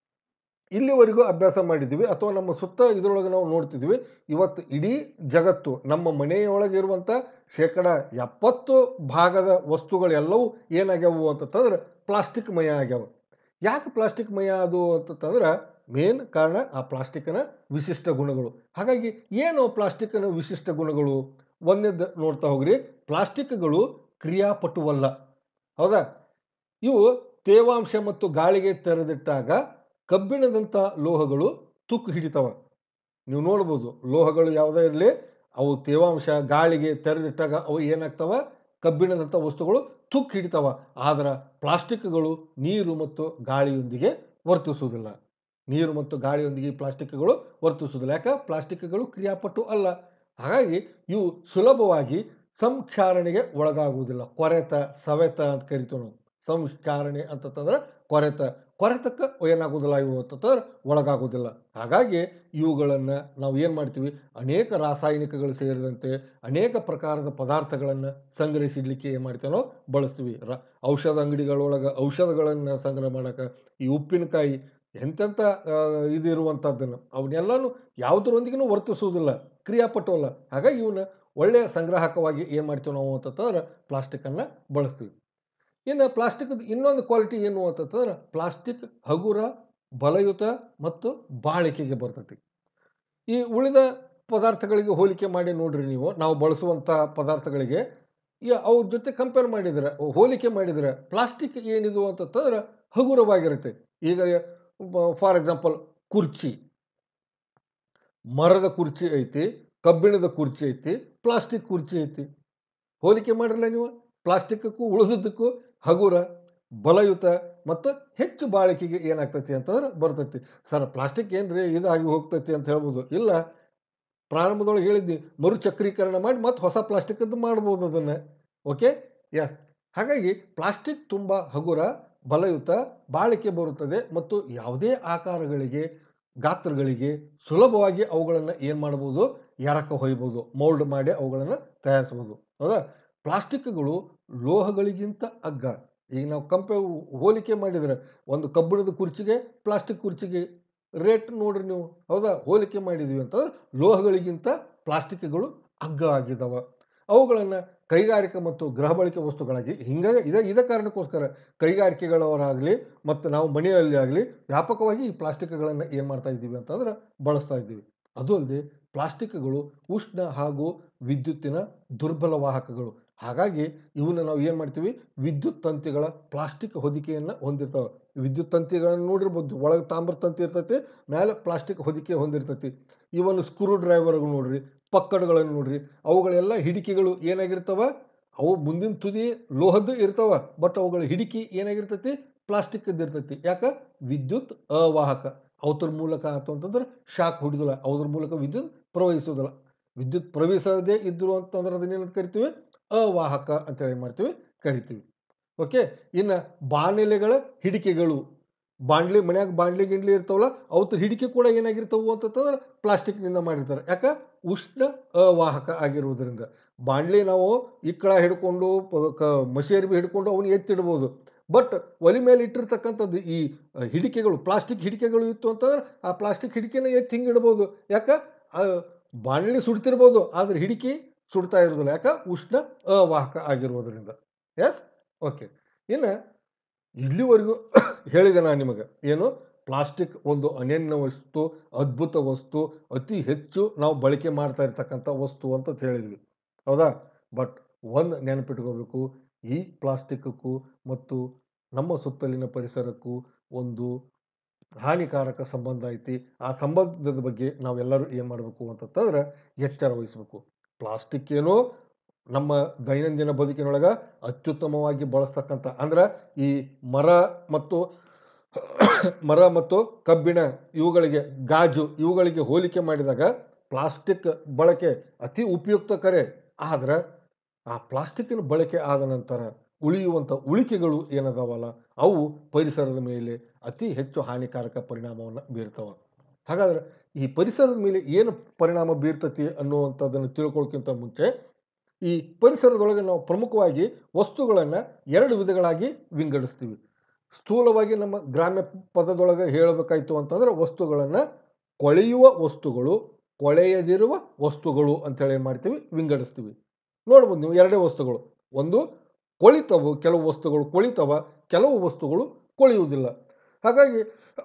ಇಲ್ಲಿವರೆಗೂ ಅಭ್ಯಾಸ ಮಾಡಿದ್ದೀವಿ ಅಥವಾ ನಮ್ಮ ಸುತ್ತ ಇದರೊಳಗೆ ನಾವು ನೋಡ್ತಿದ್ವಿ ಇವತ್ತು ಇಡೀ ಜಗತ್ತು ನಮ್ಮ ಮನೆಯೊಳಗೆ ಇರುವಂಥ ಶೇಕಡ ಎಪ್ಪತ್ತು ಭಾಗದ ವಸ್ತುಗಳೆಲ್ಲವೂ ಏನಾಗ್ಯಾವು ಅಂತಂತಂದ್ರೆ ಪ್ಲಾಸ್ಟಿಕ್ ಮಯ ಆಗ್ಯಾವ ಯಾಕೆ ಪ್ಲಾಸ್ಟಿಕ್ ಮಯ ಅದು ಅಂತಂತಂದ್ರೆ ಮೇನ್ ಕಾರಣ ಆ ಪ್ಲಾಸ್ಟಿಕ್ನ ವಿಶಿಷ್ಟ ಗುಣಗಳು ಹಾಗಾಗಿ ಏನು ಪ್ಲಾಸ್ಟಿಕ್ನ ವಿಶಿಷ್ಟ ಗುಣಗಳು ಒಂದೇದ್ದು ನೋಡ್ತಾ ಹೋಗ್ರಿ ಪ್ಲಾಸ್ಟಿಕ್ಗಳು ಕ್ರಿಯಾಪಟುವಲ್ಲ ಹೌದಾ ಇವು ತೇವಾಂಶ ಮತ್ತು ಗಾಳಿಗೆ ತೆರೆದಿಟ್ಟಾಗ ಕಬ್ಬಿಣದಂಥ ಲೋಹಗಳು ತುಕ್ಕು ಹಿಡಿತವ ನೀವು ನೋಡ್ಬೋದು ಲೋಹಗಳು ಯಾವುದೇ ಇರಲಿ ಅವು ತೇವಾಂಶ ಗಾಳಿಗೆ ತೆರೆದಿಟ್ಟಾಗ ಅವು ಏನಾಗ್ತವ ಕಬ್ಬಿಣದಂಥ ವಸ್ತುಗಳು ತುಕ್ಕು ಹಿಡಿತವ ಆದ್ರೆ ಪ್ಲಾಸ್ಟಿಕ್ಗಳು ನೀರು ಮತ್ತು ಗಾಳಿಯೊಂದಿಗೆ ವರ್ತಿಸುವುದಿಲ್ಲ ನೀರು ಮತ್ತು ಗಾಳಿಯೊಂದಿಗೆ ಈ ಪ್ಲಾಸ್ಟಿಕ್ಗಳು ವರ್ತಿಸುವುದಿಲ್ಲ ಯಾಕೆ ಪ್ಲಾಸ್ಟಿಕ್ಗಳು ಕ್ರಿಯಾಪಟು ಅಲ್ಲ ಹಾಗಾಗಿ ಇವು ಸುಲಭವಾಗಿ ಸಂಕ್ಷಾರಣೆಗೆ ಒಳಗಾಗುವುದಿಲ್ಲ ಕೊರೆತ ಸವೆತ ಅಂತ ಕರಿತೀವಿ ನಾವು ಸಂಸ್ಕಾರಣೆ ಅಂತಂದ್ರೆ ಕೊರೆತ ಕೊರೆತಕ್ಕೆ ಏನಾಗೋದಿಲ್ಲ ಇವು ಅಂತಂದ್ರೆ ಒಳಗಾಗೋದಿಲ್ಲ ಹಾಗಾಗಿ ಇವುಗಳನ್ನು ನಾವು ಏನು ಮಾಡ್ತೀವಿ ಅನೇಕ ರಾಸಾಯನಿಕಗಳು ಸೇರಿದಂತೆ ಅನೇಕ ಪ್ರಕಾರದ ಪದಾರ್ಥಗಳನ್ನು ಸಂಗ್ರಹಿಸಿಡ್ಲಿಕ್ಕೆ ಏನು ಮಾಡ್ತೀವಿ ನಾವು ಬಳಸ್ತೀವಿ ರ ಔಷಧ ಅಂಗಡಿಗಳೊಳಗೆ ಔಷಧಗಳನ್ನು ಸಂಗ್ರಹ ಮಾಡೋಕೆ ಈ ಉಪ್ಪಿನಕಾಯಿ ಎಂತೆಂಥ ಆ, ಇದು ಇರುವಂಥದ್ದನ್ನು ಅವನ್ನೆಲ್ಲನೂ ಯಾವುದರೊಂದಿಗೂ ವರ್ತಿಸುವುದಿಲ್ಲ ಕ್ರಿಯಾಪಟು ಅಲ್ಲ ಹಾಗಾಗಿ ಇವನ್ನ ಒಳ್ಳೆಯ ಸಂಗ್ರಾಹಕವಾಗಿ ಏನು ಮಾಡ್ತೀವಿ ನಾವು ಅಂತಂತಂದ್ರೆ ಪ್ಲಾಸ್ಟಿಕ್ಕನ್ನು ಬಳಸ್ತೀವಿ ಇನ್ನು ಪ್ಲಾಸ್ಟಿಕ್ ಇನ್ನೊಂದು ಕ್ವಾಲಿಟಿ ಏನು ಅಂತಂತಂದ್ರೆ ಪ್ಲಾಸ್ಟಿಕ್ ಹಗುರ ಬಲಯುತ ಮತ್ತು ಬಾಳಿಕೆಗೆ ಬರ್ತೈತಿ ಈ ಉಳಿದ ಪದಾರ್ಥಗಳಿಗೆ ಹೋಲಿಕೆ ಮಾಡಿ ನೋಡ್ರಿ ನೀವು ನಾವು ಬಳಸುವಂಥ ಪದಾರ್ಥಗಳಿಗೆ ಈ ಅವ್ರ ಜೊತೆ ಕಂಪೇರ್ ಮಾಡಿದರೆ ಹೋಲಿಕೆ ಮಾಡಿದರೆ ಪ್ಲಾಸ್ಟಿಕ್ ಏನಿದು ಅಂತಂತಂದ್ರೆ ಹಗುರವಾಗಿರುತ್ತೆ ಈಗ ಫಾರ್ ಎಕ್ಸಾಂಪಲ್ ಕುರ್ಚಿ ಮರದ ಕುರ್ಚಿ ಐತಿ ಕಬ್ಬಿಣದ ಕುರ್ಚಿ ಐತಿ ಪ್ಲಾಸ್ಟಿಕ್ ಕುರ್ಚಿ ಐತಿ ಹೋಲಿಕೆ ಮಾಡಿರಲ್ಲ ನೀವು ಪ್ಲಾಸ್ಟಿಕ್ಕೂ ಉಳಿದದ್ದಕ್ಕೂ ಹಗುರ ಬಲಯುತ ಮತ್ತು ಹೆಚ್ಚು ಬಾಳಿಕೆಗೆ ಏನಾಗ್ತೈತಿ ಅಂತಂದ್ರೆ ಬರ್ತೈತಿ ಸರ್ ಪ್ಲಾಸ್ಟಿಕ್ ಏನ್ರಿ ಇದಾಗಿ ಹೋಗ್ತೈತಿ ಅಂತ ಹೇಳ್ಬೋದು ಇಲ್ಲ ಪ್ರಾರಂಭದೊಳಗೆ ಹೇಳಿದ್ವಿ ಮರುಚಕ್ರೀಕರಣ ಮಾಡಿ ಮತ್ತೆ ಹೊಸ ಪ್ಲಾಸ್ಟಿಕ್ಕದ್ದು ಮಾಡ್ಬೋದು ಅದನ್ನು ಓಕೆ ಎಸ್ ಹಾಗಾಗಿ ಪ್ಲಾಸ್ಟಿಕ್ ತುಂಬ ಹಗುರ ಬಲಯುತ ಬಾಳಿಕೆ ಬರುತ್ತದೆ ಮತ್ತು ಯಾವುದೇ ಆಕಾರಗಳಿಗೆ ಗಾತ್ರಗಳಿಗೆ ಸುಲಭವಾಗಿ ಅವುಗಳನ್ನು ಏನು ಮಾಡ್ಬೋದು ಎರಕ ಹೊಯ್ಬೋದು ಮೌಲ್ಡ್ ಮಾಡಿ ಅವುಗಳನ್ನು ತಯಾರಿಸ್ಬೋದು ಹೌದಾ ಪ್ಲಾಸ್ಟಿಕ್ಗಳು ಲೋಹಗಳಿಗಿಂತ ಅಗ್ಗ ಈಗ ನಾವು ಕಂಪೆ ಹೋಲಿಕೆ ಮಾಡಿದರೆ ಒಂದು ಕಬ್ಬಿಣದ ಕುರ್ಚಿಗೆ ಪ್ಲಾಸ್ಟಿಕ್ ಕುರ್ಚಿಗೆ ರೇಟ್ ನೋಡ್ರಿ ನೀವು ಹೌದಾ ಹೋಲಿಕೆ ಮಾಡಿದ್ವಿ ಅಂತಂದ್ರೆ ಲೋಹಗಳಿಗಿಂತ ಪ್ಲಾಸ್ಟಿಕ್ಗಳು ಅಗ್ಗ ಆಗಿದ್ದಾವೆ ಅವುಗಳನ್ನು ಕೈಗಾರಿಕಾ ಮತ್ತು ಗೃಹ ಬಳಕೆ ವಸ್ತುಗಳಾಗಿ ಹಿಂಗಾಗಿ ಇದ ಇದ ಕಾರಣಕ್ಕೋಸ್ಕರ ಕೈಗಾರಿಕೆಗಳವರಾಗಲಿ ಮತ್ತು ನಾವು ಮನೆಯಲ್ಲಿ ಆಗಲಿ ವ್ಯಾಪಕವಾಗಿ ಈ ಪ್ಲಾಸ್ಟಿಕ್ಗಳನ್ನು ಏನು ಮಾಡ್ತಾ ಇದ್ದೀವಿ ಅಂತಂದ್ರೆ ಬಳಸ್ತಾ ಇದ್ದೀವಿ ಅದು ಅಲ್ಲದೆ ಪ್ಲಾಸ್ಟಿಕ್ಗಳು ಉಷ್ಣ ಹಾಗೂ ವಿದ್ಯುತ್ತಿನ ದುರ್ಬಲ ವಾಹಕಗಳು ಹಾಗಾಗಿ ಇವನ್ನ ನಾವು ಏನು ಮಾಡ್ತೀವಿ ವಿದ್ಯುತ್ ತಂತಿಗಳ ಪ್ಲಾಸ್ಟಿಕ್ ಹೊದಿಕೆಯನ್ನು ಹೊಂದಿರ್ತಾವೆ ವಿದ್ಯುತ್ ತಂತಿಗಳನ್ನು ನೋಡಿರ್ಬೋದು ಒಳಗೆ ತಾಮ್ರ ತಂತಿ ಇರ್ತೈತಿ ಮೇಲೆ ಪ್ಲಾಸ್ಟಿಕ್ ಹೊದಿಕೆ ಹೊಂದಿರ್ತೈತಿ ಇವನ್ ಸ್ಕ್ರೂ ಡ್ರೈವರ್ಗಳು ನೋಡ್ರಿ ಪಕ್ಕಡ್ಗಳನ್ನು ನೋಡ್ರಿ ಅವುಗಳೆಲ್ಲ ಹಿಡಿಕೆಗಳು ಏನಾಗಿರ್ತಾವ ಅವು ಮುಂದಿನ ತುದಿ ಲೋಹದ್ದು ಇರ್ತಾವ ಬಟ್ ಅವುಗಳ ಹಿಡಿಕಿ ಏನಾಗಿರ್ತೈತಿ ಪ್ಲಾಸ್ಟಿಕ್ ಇರ್ತೈತಿ ಯಾಕೆ ವಿದ್ಯುತ್ ಅವಾಹಕ ಅವತರ ಮೂಲಕ ಆಯ್ತು ಅಂತಂದ್ರೆ ಶಾಕ್ ಹೊಡಿದಿಲ್ಲ ಅದ್ರ ಮೂಲಕ ವಿದ್ಯುತ್ ಪ್ರವಹಿಸೋದಿಲ್ಲ ವಿದ್ಯುತ್ ಪ್ರವಹಿಸದೇ ಇದ್ರು ಅಂತಂದ್ರೆ ಅದನ್ನೇನಂತ ಕರಿತೀವಿ ಅವಾಹಕ ಅಂತ ಹೇಳಿ ಮಾಡ್ತೀವಿ ಕರಿತೀವಿ ಓಕೆ ಇನ್ನು ಬಾಣಲೆಗಳ ಹಿಡಿಕೆಗಳು ಬಾಂಡ್ಲಿ ಮನ್ಯಾಗ ಬಾಂಡ್ಲಿ ಗಿಂಡ್ಲಿ ಇರ್ತಾವಲ್ಲ ಅವತ್ರ ಹಿಡಿಕೆ ಕೂಡ ಏನಾಗಿರ್ತಾವು ಅಂತಂದ್ರೆ ಪ್ಲಾಸ್ಟಿಕ್ನಿಂದ ಮಾಡಿರ್ತಾರೆ ಯಾಕೆ ಉಷ್ಣ ಅವಾಹಕ ಆಗಿರುವುದರಿಂದ ಬಾಂಡ್ಲಿ ನಾವು ಇಕ್ಕಳ ಹಿಡ್ಕೊಂಡು ಪ- ಕ ಮಷೇರಿ ಹಿಡ್ಕೊಂಡು ಅವನ್ನ ಎತ್ತಿಡ್ಬೋದು ಬಟ್ ಒಲಿ ಮೇಲೆ ಇಟ್ಟಿರ್ತಕ್ಕಂಥದ್ದು ಈ ಹಿಡಿಕೆಗಳು ಪ್ಲಾಸ್ಟಿಕ್ ಹಿಡಿಕೆಗಳು ಇತ್ತು ಅಂತಂದ್ರೆ ಆ ಪ್ಲಾಸ್ಟಿಕ್ ಹಿಡಿಕೆನ ಎತ್ತಿ ಹಿಂಗೆ ಇಡ್ಬೋದು ಯಾಕೆ ಆ ಬಾಣಲಿ ಸುಡ್ತಿರ್ಬೋದು ಆದ್ರೆ ಹಿಡಿಕೆ ಸುಡ್ತಾ ಇರೋದಿಲ್ಲ ಯಾಕೆ ಉಷ್ಣ ಅವಾಹಕ ಆಗಿರುವುದರಿಂದ ಎಸ್ ಓಕೆ ಇನ್ನು ಇಲ್ಲಿವರೆಗೂ ಹೇಳಿದೆ ನಾನು ನಿಮಗೆ ಏನು ಪ್ಲಾಸ್ಟಿಕ್ ಒಂದು ಅನನ್ಯ ವಸ್ತು ಅದ್ಭುತ ವಸ್ತು ಅತಿ ಹೆಚ್ಚು ನಾವು ಬಳಕೆ ಮಾಡ್ತಾ ಇರ್ತಕ್ಕಂಥ ವಸ್ತು ಅಂತ ಹೇಳಿದ್ವಿ ಹೌದಾ ಬಟ್ ಒಂದು ನೆನಪಿಟ್ಕೋಬೇಕು ಈ ಪ್ಲಾಸ್ಟಿಕ್ಕೂ ಮತ್ತು ನಮ್ಮ ಸುತ್ತಲಿನ ಪರಿಸರಕ್ಕೂ ಒಂದು ಹಾನಿಕಾರಕ ಸಂಬಂಧ ಐತಿ ಆ ಸಂಬಂಧದ ಬಗ್ಗೆ ನಾವೆಲ್ಲರೂ ಏನು ಮಾಡಬೇಕು ಅಂತಂತಂದ್ರೆ ಎಚ್ಚರ ವಹಿಸಬೇಕು ಪ್ಲಾಸ್ಟಿಕ್ ಏನೋ ನಮ್ಮ ದೈನಂದಿನ ಬದುಕಿನೊಳಗೆ ಅತ್ಯುತ್ತಮವಾಗಿ ಬಳಸ್ತಕ್ಕಂಥ ಅಂದ್ರೆ ಈ ಮರ ಮತ್ತು ಮರ ಮತ್ತು ಕಬ್ಬಿಣ ಇವುಗಳಿಗೆ ಗಾಜು ಇವುಗಳಿಗೆ ಹೋಲಿಕೆ ಮಾಡಿದಾಗ ಪ್ಲಾಸ್ಟಿಕ್ ಬಳಕೆ ಅತಿ ಉಪಯುಕ್ತಕರೇ ಆದ್ರೆ ಆ ಪ್ಲಾಸ್ಟಿಕ್ಕಿನ ಬಳಕೆ ಆದ ನಂತರ ಉಳಿಯುವಂಥ ಉಳಿಕೆಗಳು ಏನದಾವಲ್ಲ ಅವು ಪರಿಸರದ ಮೇಲೆ ಅತಿ ಹೆಚ್ಚು ಹಾನಿಕಾರಕ ಪರಿಣಾಮವನ್ನು ಬೀರ್ತವೆ ಹಾಗಾದ್ರೆ ಈ ಪರಿಸರದ ಮೇಲೆ ಏನು ಪರಿಣಾಮ ಬೀರ್ತತಿ ಅನ್ನುವಂಥದ್ದನ್ನು ತಿಳ್ಕೊಳ್ಳೋಕ್ಕಿಂತ ಮುಂಚೆ ಈ ಪರಿಸರದೊಳಗೆ ನಾವು ಪ್ರಮುಖವಾಗಿ ವಸ್ತುಗಳನ್ನು ಎರಡು ವಿಧಗಳಾಗಿ ವಿಂಗಡಿಸ್ತೀವಿ ಸ್ಥೂಲವಾಗಿ ನಮ್ಮ ಗ್ರಾಮ್ಯ ಪದದೊಳಗೆ ಹೇಳಬೇಕಾಯ್ತು ಅಂತಂದ್ರೆ ವಸ್ತುಗಳನ್ನು ಕೊಳೆಯುವ ವಸ್ತುಗಳು ಕೊಳೆಯದಿರುವ ವಸ್ತುಗಳು ಅಂತೇಳಿ ಏನು ಮಾಡ್ತೀವಿ ವಿಂಗಡಿಸ್ತೀವಿ ನೋಡ್ಬೋದು ನೀವು ಎರಡೇ ವಸ್ತುಗಳು ಒಂದು ಕೊಳಿತವು ಕೆಲವು ವಸ್ತುಗಳು ಕೊಳಿತವ ಕೆಲವು ವಸ್ತುಗಳು ಕೊಳೆಯುವುದಿಲ್ಲ ಹಾಗಾಗಿ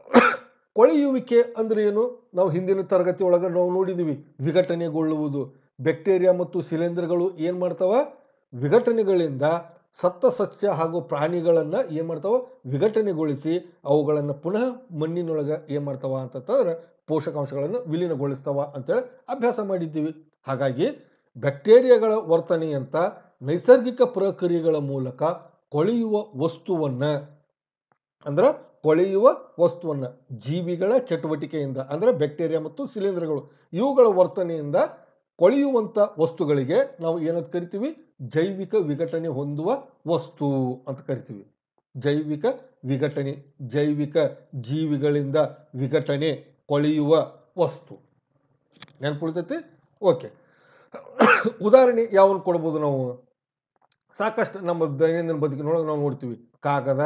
ಕೊಳೆಯುವಿಕೆ ಅಂದ್ರೆ ಏನು ನಾವು ಹಿಂದಿನ ತರಗತಿ ಒಳಗೆ ನಾವು ನೋಡಿದ್ದೀವಿ ವಿಘಟನೆಗೊಳ್ಳುವುದು ಬ್ಯಾಕ್ಟೀರಿಯಾ ಮತ್ತು ಶಿಲೀಂಧ್ರಗಳು ಏನು ಮಾಡ್ತಾವ ವಿಘಟನೆಗಳಿಂದ ಸತ್ತ ಸಸ್ಯ ಹಾಗೂ ಪ್ರಾಣಿಗಳನ್ನು ಏನು ಮಾಡ್ತಾವ ವಿಘಟನೆಗೊಳಿಸಿ ಅವುಗಳನ್ನು ಪುನಃ ಮಣ್ಣಿನೊಳಗೆ ಏನು ಮಾಡ್ತಾವ ಅಂತಂತಂದ್ರೆ ಪೋಷಕಾಂಶಗಳನ್ನು ವಿಲೀನಗೊಳಿಸ್ತಾವ ಅಂತೇಳಿ ಅಭ್ಯಾಸ ಮಾಡಿದ್ದೀವಿ ಹಾಗಾಗಿ ಬ್ಯಾಕ್ಟೀರಿಯಾಗಳ ವರ್ತನೆಯಂಥ ನೈಸರ್ಗಿಕ ಪ್ರಕ್ರಿಯೆಗಳ ಮೂಲಕ ಕೊಳೆಯುವ ವಸ್ತುವನ್ನು ಅಂದ್ರೆ ಕೊಳೆಯುವ ವಸ್ತುವನ್ನು ಜೀವಿಗಳ ಚಟುವಟಿಕೆಯಿಂದ ಅಂದರೆ ಬ್ಯಾಕ್ಟೀರಿಯಾ ಮತ್ತು ಶಿಲೀಂಧ್ರಗಳು ಇವುಗಳ ವರ್ತನೆಯಿಂದ ಕೊಳೆಯುವಂಥ ವಸ್ತುಗಳಿಗೆ ನಾವು ಏನಂತ ಕರಿತೀವಿ ಜೈವಿಕ ವಿಘಟನೆ ಹೊಂದುವ ವಸ್ತು ಅಂತ ಕರಿತೀವಿ ಜೈವಿಕ ವಿಘಟನೆ ಜೈವಿಕ ಜೀವಿಗಳಿಂದ ವಿಘಟನೆ ಕೊಳೆಯುವ ವಸ್ತು ನೆನ್ಪುಳಿತೈತಿ ಓಕೆ ಉದಾಹರಣೆ ಯಾವನ್ನು ಕೊಡ್ಬೋದು ನಾವು ಸಾಕಷ್ಟು ನಮ್ಮ ದೈನಂದಿನ ಬದುಕಿನೊಳಗೆ ನಾವು ನೋಡ್ತೀವಿ ಕಾಗದ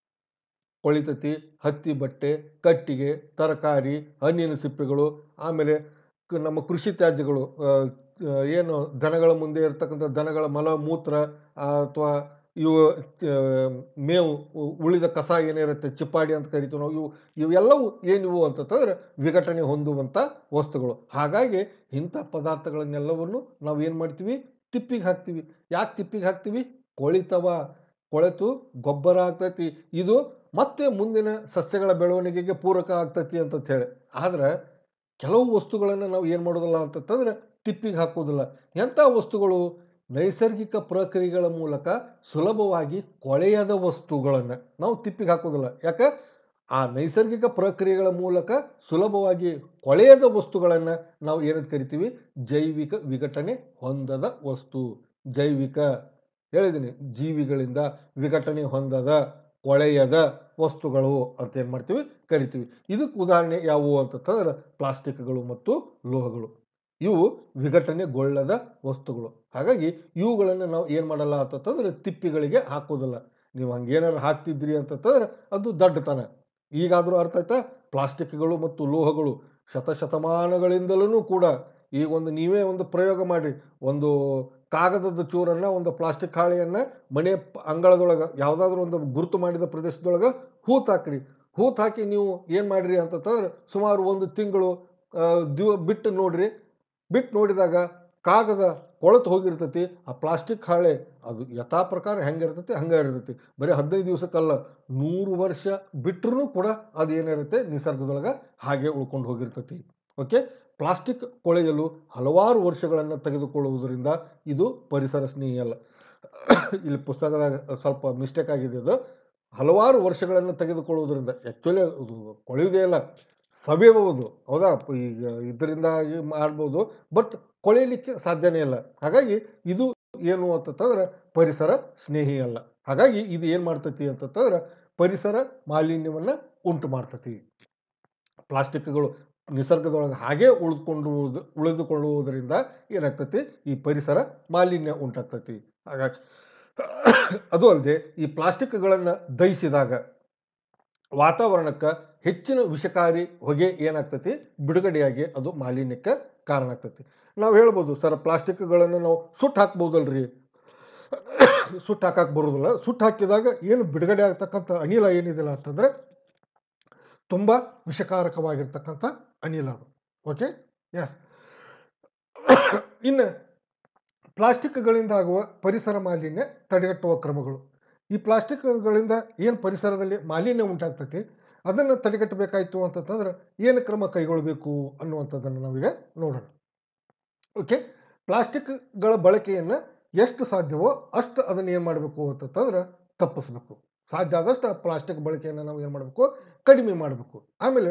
ಕೊಳಿತತಿ ಹತ್ತಿ ಬಟ್ಟೆ ಕಟ್ಟಿಗೆ ತರಕಾರಿ ಹಣ್ಣಿನ ಸಿಪ್ಪೆಗಳು ಆಮೇಲೆ ಕ- ನಮ್ಮ ಕೃಷಿ ತ್ಯಾಜ್ಯಗಳು ಆ, ಆ, ಏನು ದನಗಳ ಮುಂದೆ ಇರ್ತಕ್ಕಂಥ ದನಗಳ ಮಲ ಮೂತ್ರ ಅಥವಾ ಇವು ಆ, ಮೇವು ಉ- ಉಳಿದ ಕಸ ಏನಿರುತ್ತೆ ಚಿಪ್ಪಾಡಿ ಅಂತ ಕರಿತೀವಿ ನಾವು ಇವು ಇವೆಲ್ಲವೂ ಏನಿವು ಅಂತಂತಂದ್ರೆ ವಿಘಟನೆ ಹೊಂದುವಂಥ ವಸ್ತುಗಳು ಹಾಗಾಗಿ ಇಂಥ ಪದಾರ್ಥಗಳನ್ನೆಲ್ಲವನ್ನು ನಾವು ಏನು ಮಾಡ್ತೀವಿ ತಿಪ್ಪಿಗೆ ಹಾಕ್ತೀವಿ ಯಾಕೆ ತಿಪ್ಪಿಗೆ ಹಾಕ್ತೀವಿ ಕೊಳಿತವ ಕೊಳೆತು ಗೊಬ್ಬರ ಆಗ್ತೈತಿ ಇದು ಮತ್ತೆ ಮುಂದಿನ ಸಸ್ಯಗಳ ಬೆಳವಣಿಗೆಗೆ ಪೂರಕ ಆಗ್ತೈತಿ ಅಂತ ಹೇಳಿ ಆದ್ರೆ ಕೆಲವು ವಸ್ತುಗಳನ್ನು ನಾವು ಏನು ಮಾಡೋದಿಲ್ಲ ಅಂತಂತಂದ್ರೆ ತಿಪ್ಪಿಗೆ ಹಾಕೋದಿಲ್ಲ ಎಂಥ ವಸ್ತುಗಳು ನೈಸರ್ಗಿಕ ಪ್ರಕ್ರಿಯೆಗಳ ಮೂಲಕ ಸುಲಭವಾಗಿ ಕೊಳೆಯದ ವಸ್ತುಗಳನ್ನು ನಾವು ತಿಪ್ಪಿಗೆ ಹಾಕೋದಿಲ್ಲ ಯಾಕೆ ಆ ನೈಸರ್ಗಿಕ ಪ್ರಕ್ರಿಯೆಗಳ ಮೂಲಕ ಸುಲಭವಾಗಿ ಕೊಳೆಯದ ವಸ್ತುಗಳನ್ನು ನಾವು ಏನಂತ ಕರಿತೀವಿ ಜೈವಿಕ ವಿಘಟನೆ ಹೊಂದದ ವಸ್ತು ಜೈವಿಕ ಹೇಳಿದ್ದೀನಿ ಜೀವಿಗಳಿಂದ ವಿಘಟನೆ ಹೊಂದದ ಕೊಳೆಯದ ವಸ್ತುಗಳು ಅಂತ ಏನು ಮಾಡ್ತೀವಿ ಕರಿತೀವಿ ಇದಕ್ಕೆ ಉದಾಹರಣೆ ಯಾವುವು ಅಂತಂತಂದ್ರೆ ಪ್ಲಾಸ್ಟಿಕ್ಗಳು ಮತ್ತು ಲೋಹಗಳು ಇವು ವಿಘಟನೆಗೊಳ್ಳದ ವಸ್ತುಗಳು ಹಾಗಾಗಿ ಇವುಗಳನ್ನು ನಾವು ಏನು ಮಾಡಲ್ಲ ಅಂತಂತಂದ್ರೆ ತಿಪ್ಪಿಗಳಿಗೆ ಹಾಕೋದಿಲ್ಲ ನೀವು ಹಂಗೇನಾರು ಹಾಕ್ತಿದ್ರಿ ಅಂತಂತಂದ್ರೆ ಅದು ದಡ್ಡತನ ಈಗಾದರೂ ಅರ್ಥ ಆಯ್ತಾ ಪ್ಲಾಸ್ಟಿಕ್ಗಳು ಮತ್ತು ಲೋಹಗಳು ಶತಶತಮಾನಗಳಿಂದಲೂ ಕೂಡ ಈಗ ಒಂದು ನೀವೇ ಒಂದು ಪ್ರಯೋಗ ಮಾಡಿ ಒಂದು ಕಾಗದದ ಚೂರನ್ನು ಒಂದು ಪ್ಲಾಸ್ಟಿಕ್ ಹಾಳೆಯನ್ನು ಮನೆ ಪ- ಅಂಗಳದೊಳಗೆ ಯಾವುದಾದ್ರೂ ಒಂದು ಗುರುತು ಮಾಡಿದ ಪ್ರದೇಶದೊಳಗೆ ಹೂತ್ ಹಾಕ್ರಿ ಹೂತ್ ಹಾಕಿ ನೀವು ಏನು ಮಾಡಿರಿ ಅಂತಂತಂದ್ರೆ ಸುಮಾರು ಒಂದು ತಿಂಗಳು ಆ, ದಿವ ಬಿಟ್ಟು ನೋಡ್ರಿ ಬಿಟ್ಟು ನೋಡಿದಾಗ ಕಾಗದ ಕೊಳತು ಹೋಗಿರ್ತೈತಿ ಆ ಪ್ಲಾಸ್ಟಿಕ್ ಹಾಳೆ ಅದು ಯಥಾ ಪ್ರಕಾರ ಹೆಂಗೆ ಇರ್ತೈತಿ ಹಂಗೆ ಇರ್ತೈತಿ ಬರೀ ಹದಿನೈದು ದಿವಸಕ್ಕಲ್ಲ ನೂರು ವರ್ಷ ಬಿಟ್ಟರೂ ಕೂಡ ಅದು ಏನಿರುತ್ತೆ ನಿಸರ್ಗದೊಳಗೆ ಹಾಗೆ ಉಳ್ಕೊಂಡು ಹೋಗಿರ್ತೈತಿ ಓಕೆ ಪ್ಲಾಸ್ಟಿಕ್ ಕೊಳೆಯಲು ಹಲವಾರು ವರ್ಷಗಳನ್ನು ತೆಗೆದುಕೊಳ್ಳುವುದರಿಂದ ಇದು ಪರಿಸರ ಸ್ನೇಹಿ ಅಲ್ಲ ಇಲ್ಲಿ ಪುಸ್ತಕದಾಗ ಸ್ವಲ್ಪ ಮಿಸ್ಟೇಕ್ ಆಗಿದೆ ಅದು ಹಲವಾರು ವರ್ಷಗಳನ್ನು ತೆಗೆದುಕೊಳ್ಳುವುದರಿಂದ ಆ್ಯಕ್ಚುಲಿ ಅದು ಕೊಳೆಯುವುದೇ ಇಲ್ಲ ಸವಿಯಬಹುದು ಹೌದಾ ಪ- ಈಗ ಇದರಿಂದ ಮಾಡ್ಬೋದು ಬಟ್ ಕೊಳೆಯಲಿಕ್ಕೆ ಸಾಧ್ಯನೇ ಇಲ್ಲ ಹಾಗಾಗಿ ಇದು ಏನು ಅಂತಂತಂದ್ರೆ ಪರಿಸರ ಸ್ನೇಹಿ ಅಲ್ಲ ಹಾಗಾಗಿ ಇದು ಏನು ಮಾಡ್ತೈತಿ ಅಂತಂತಂದ್ರೆ ಪರಿಸರ ಮಾಲಿನ್ಯವನ್ನು ಉಂಟು ಮಾಡ್ತೈತಿ ಪ್ಲಾಸ್ಟಿಕ್ಗಳು ನಿಸರ್ಗದೊಳಗೆ ಹಾಗೆ ಉಳಿದುಕೊಂಡು ಉಳಿದುಕೊಳ್ಳುವುದರಿಂದ ಏನಾಗ್ತೈತಿ ಈ ಪರಿಸರ ಮಾಲಿನ್ಯ ಉಂಟಾಗ್ತೈತಿ ಹಾಗಾಗಿ ಅದು ಅಲ್ಲದೆ ಈ ಪ್ಲಾಸ್ಟಿಕ್ಗಳನ್ನು ದಹಿಸಿದಾಗ ವಾತಾವರಣಕ್ಕೆ ಹೆಚ್ಚಿನ ವಿಷಕಾರಿ ಹೊಗೆ ಏನಾಗ್ತೈತಿ ಬಿಡುಗಡೆಯಾಗಿ ಅದು ಮಾಲಿನ್ಯಕ್ಕೆ ಕಾರಣ ಆಗ್ತೈತಿ ನಾವು ಹೇಳ್ಬೋದು ಸರ್ ಪ್ಲಾಸ್ಟಿಕ್ಗಳನ್ನು ನಾವು ಸುಟ್ಟು ಹಾಕ್ಬೋದಲ್ರಿ ಸುಟ್ಟು ಹಾಕಕ್ಕೆ ಬರೋದಿಲ್ಲ ಸುಟ್ಟು ಹಾಕಿದಾಗ ಏನು ಬಿಡುಗಡೆ ಆಗ್ತಕ್ಕಂಥ ಅನಿಲ ಏನಿದಿಲ್ಲ ಅಂತಂದರೆ ತುಂಬ ವಿಷಕಾರಕವಾಗಿರ್ತಕ್ಕಂಥ ಅನಿಲ ಅದು ಓಕೆ ಎಸ್ ಇನ್ನು ಪ್ಲಾಸ್ಟಿಕ್ಗಳಿಂದ ಆಗುವ ಪರಿಸರ ಮಾಲಿನ್ಯ ತಡೆಗಟ್ಟುವ ಕ್ರಮಗಳು ಈ ಪ್ಲಾಸ್ಟಿಕ್ಗಳಿಂದ ಏನು ಪರಿಸರದಲ್ಲಿ ಮಾಲಿನ್ಯ ಉಂಟಾಗ್ತೈತಿ ಅದನ್ನು ತಡೆಗಟ್ಟಬೇಕಾಯ್ತು ಅಂತಂತಂದ್ರೆ ಏನು ಕ್ರಮ ಕೈಗೊಳ್ಳಬೇಕು ಅನ್ನುವಂಥದ್ದನ್ನು ನಾವೀಗ ನೋಡೋಣ ಓಕೆ ಪ್ಲಾಸ್ಟಿಕ್ಗಳ ಬಳಕೆಯನ್ನು ಎಷ್ಟು ಸಾಧ್ಯವೋ ಅಷ್ಟು ಅದನ್ನು ಏನು ಮಾಡಬೇಕು ಅಂತಂತಂದ್ರೆ ತಪ್ಪಿಸ್ಬೇಕು ಸಾಧ್ಯ ಆದಷ್ಟು ಆ ಪ್ಲಾಸ್ಟಿಕ್ ಬಳಕೆಯನ್ನು ನಾವು ಏನು ಮಾಡಬೇಕು ಕಡಿಮೆ ಮಾಡಬೇಕು ಆಮೇಲೆ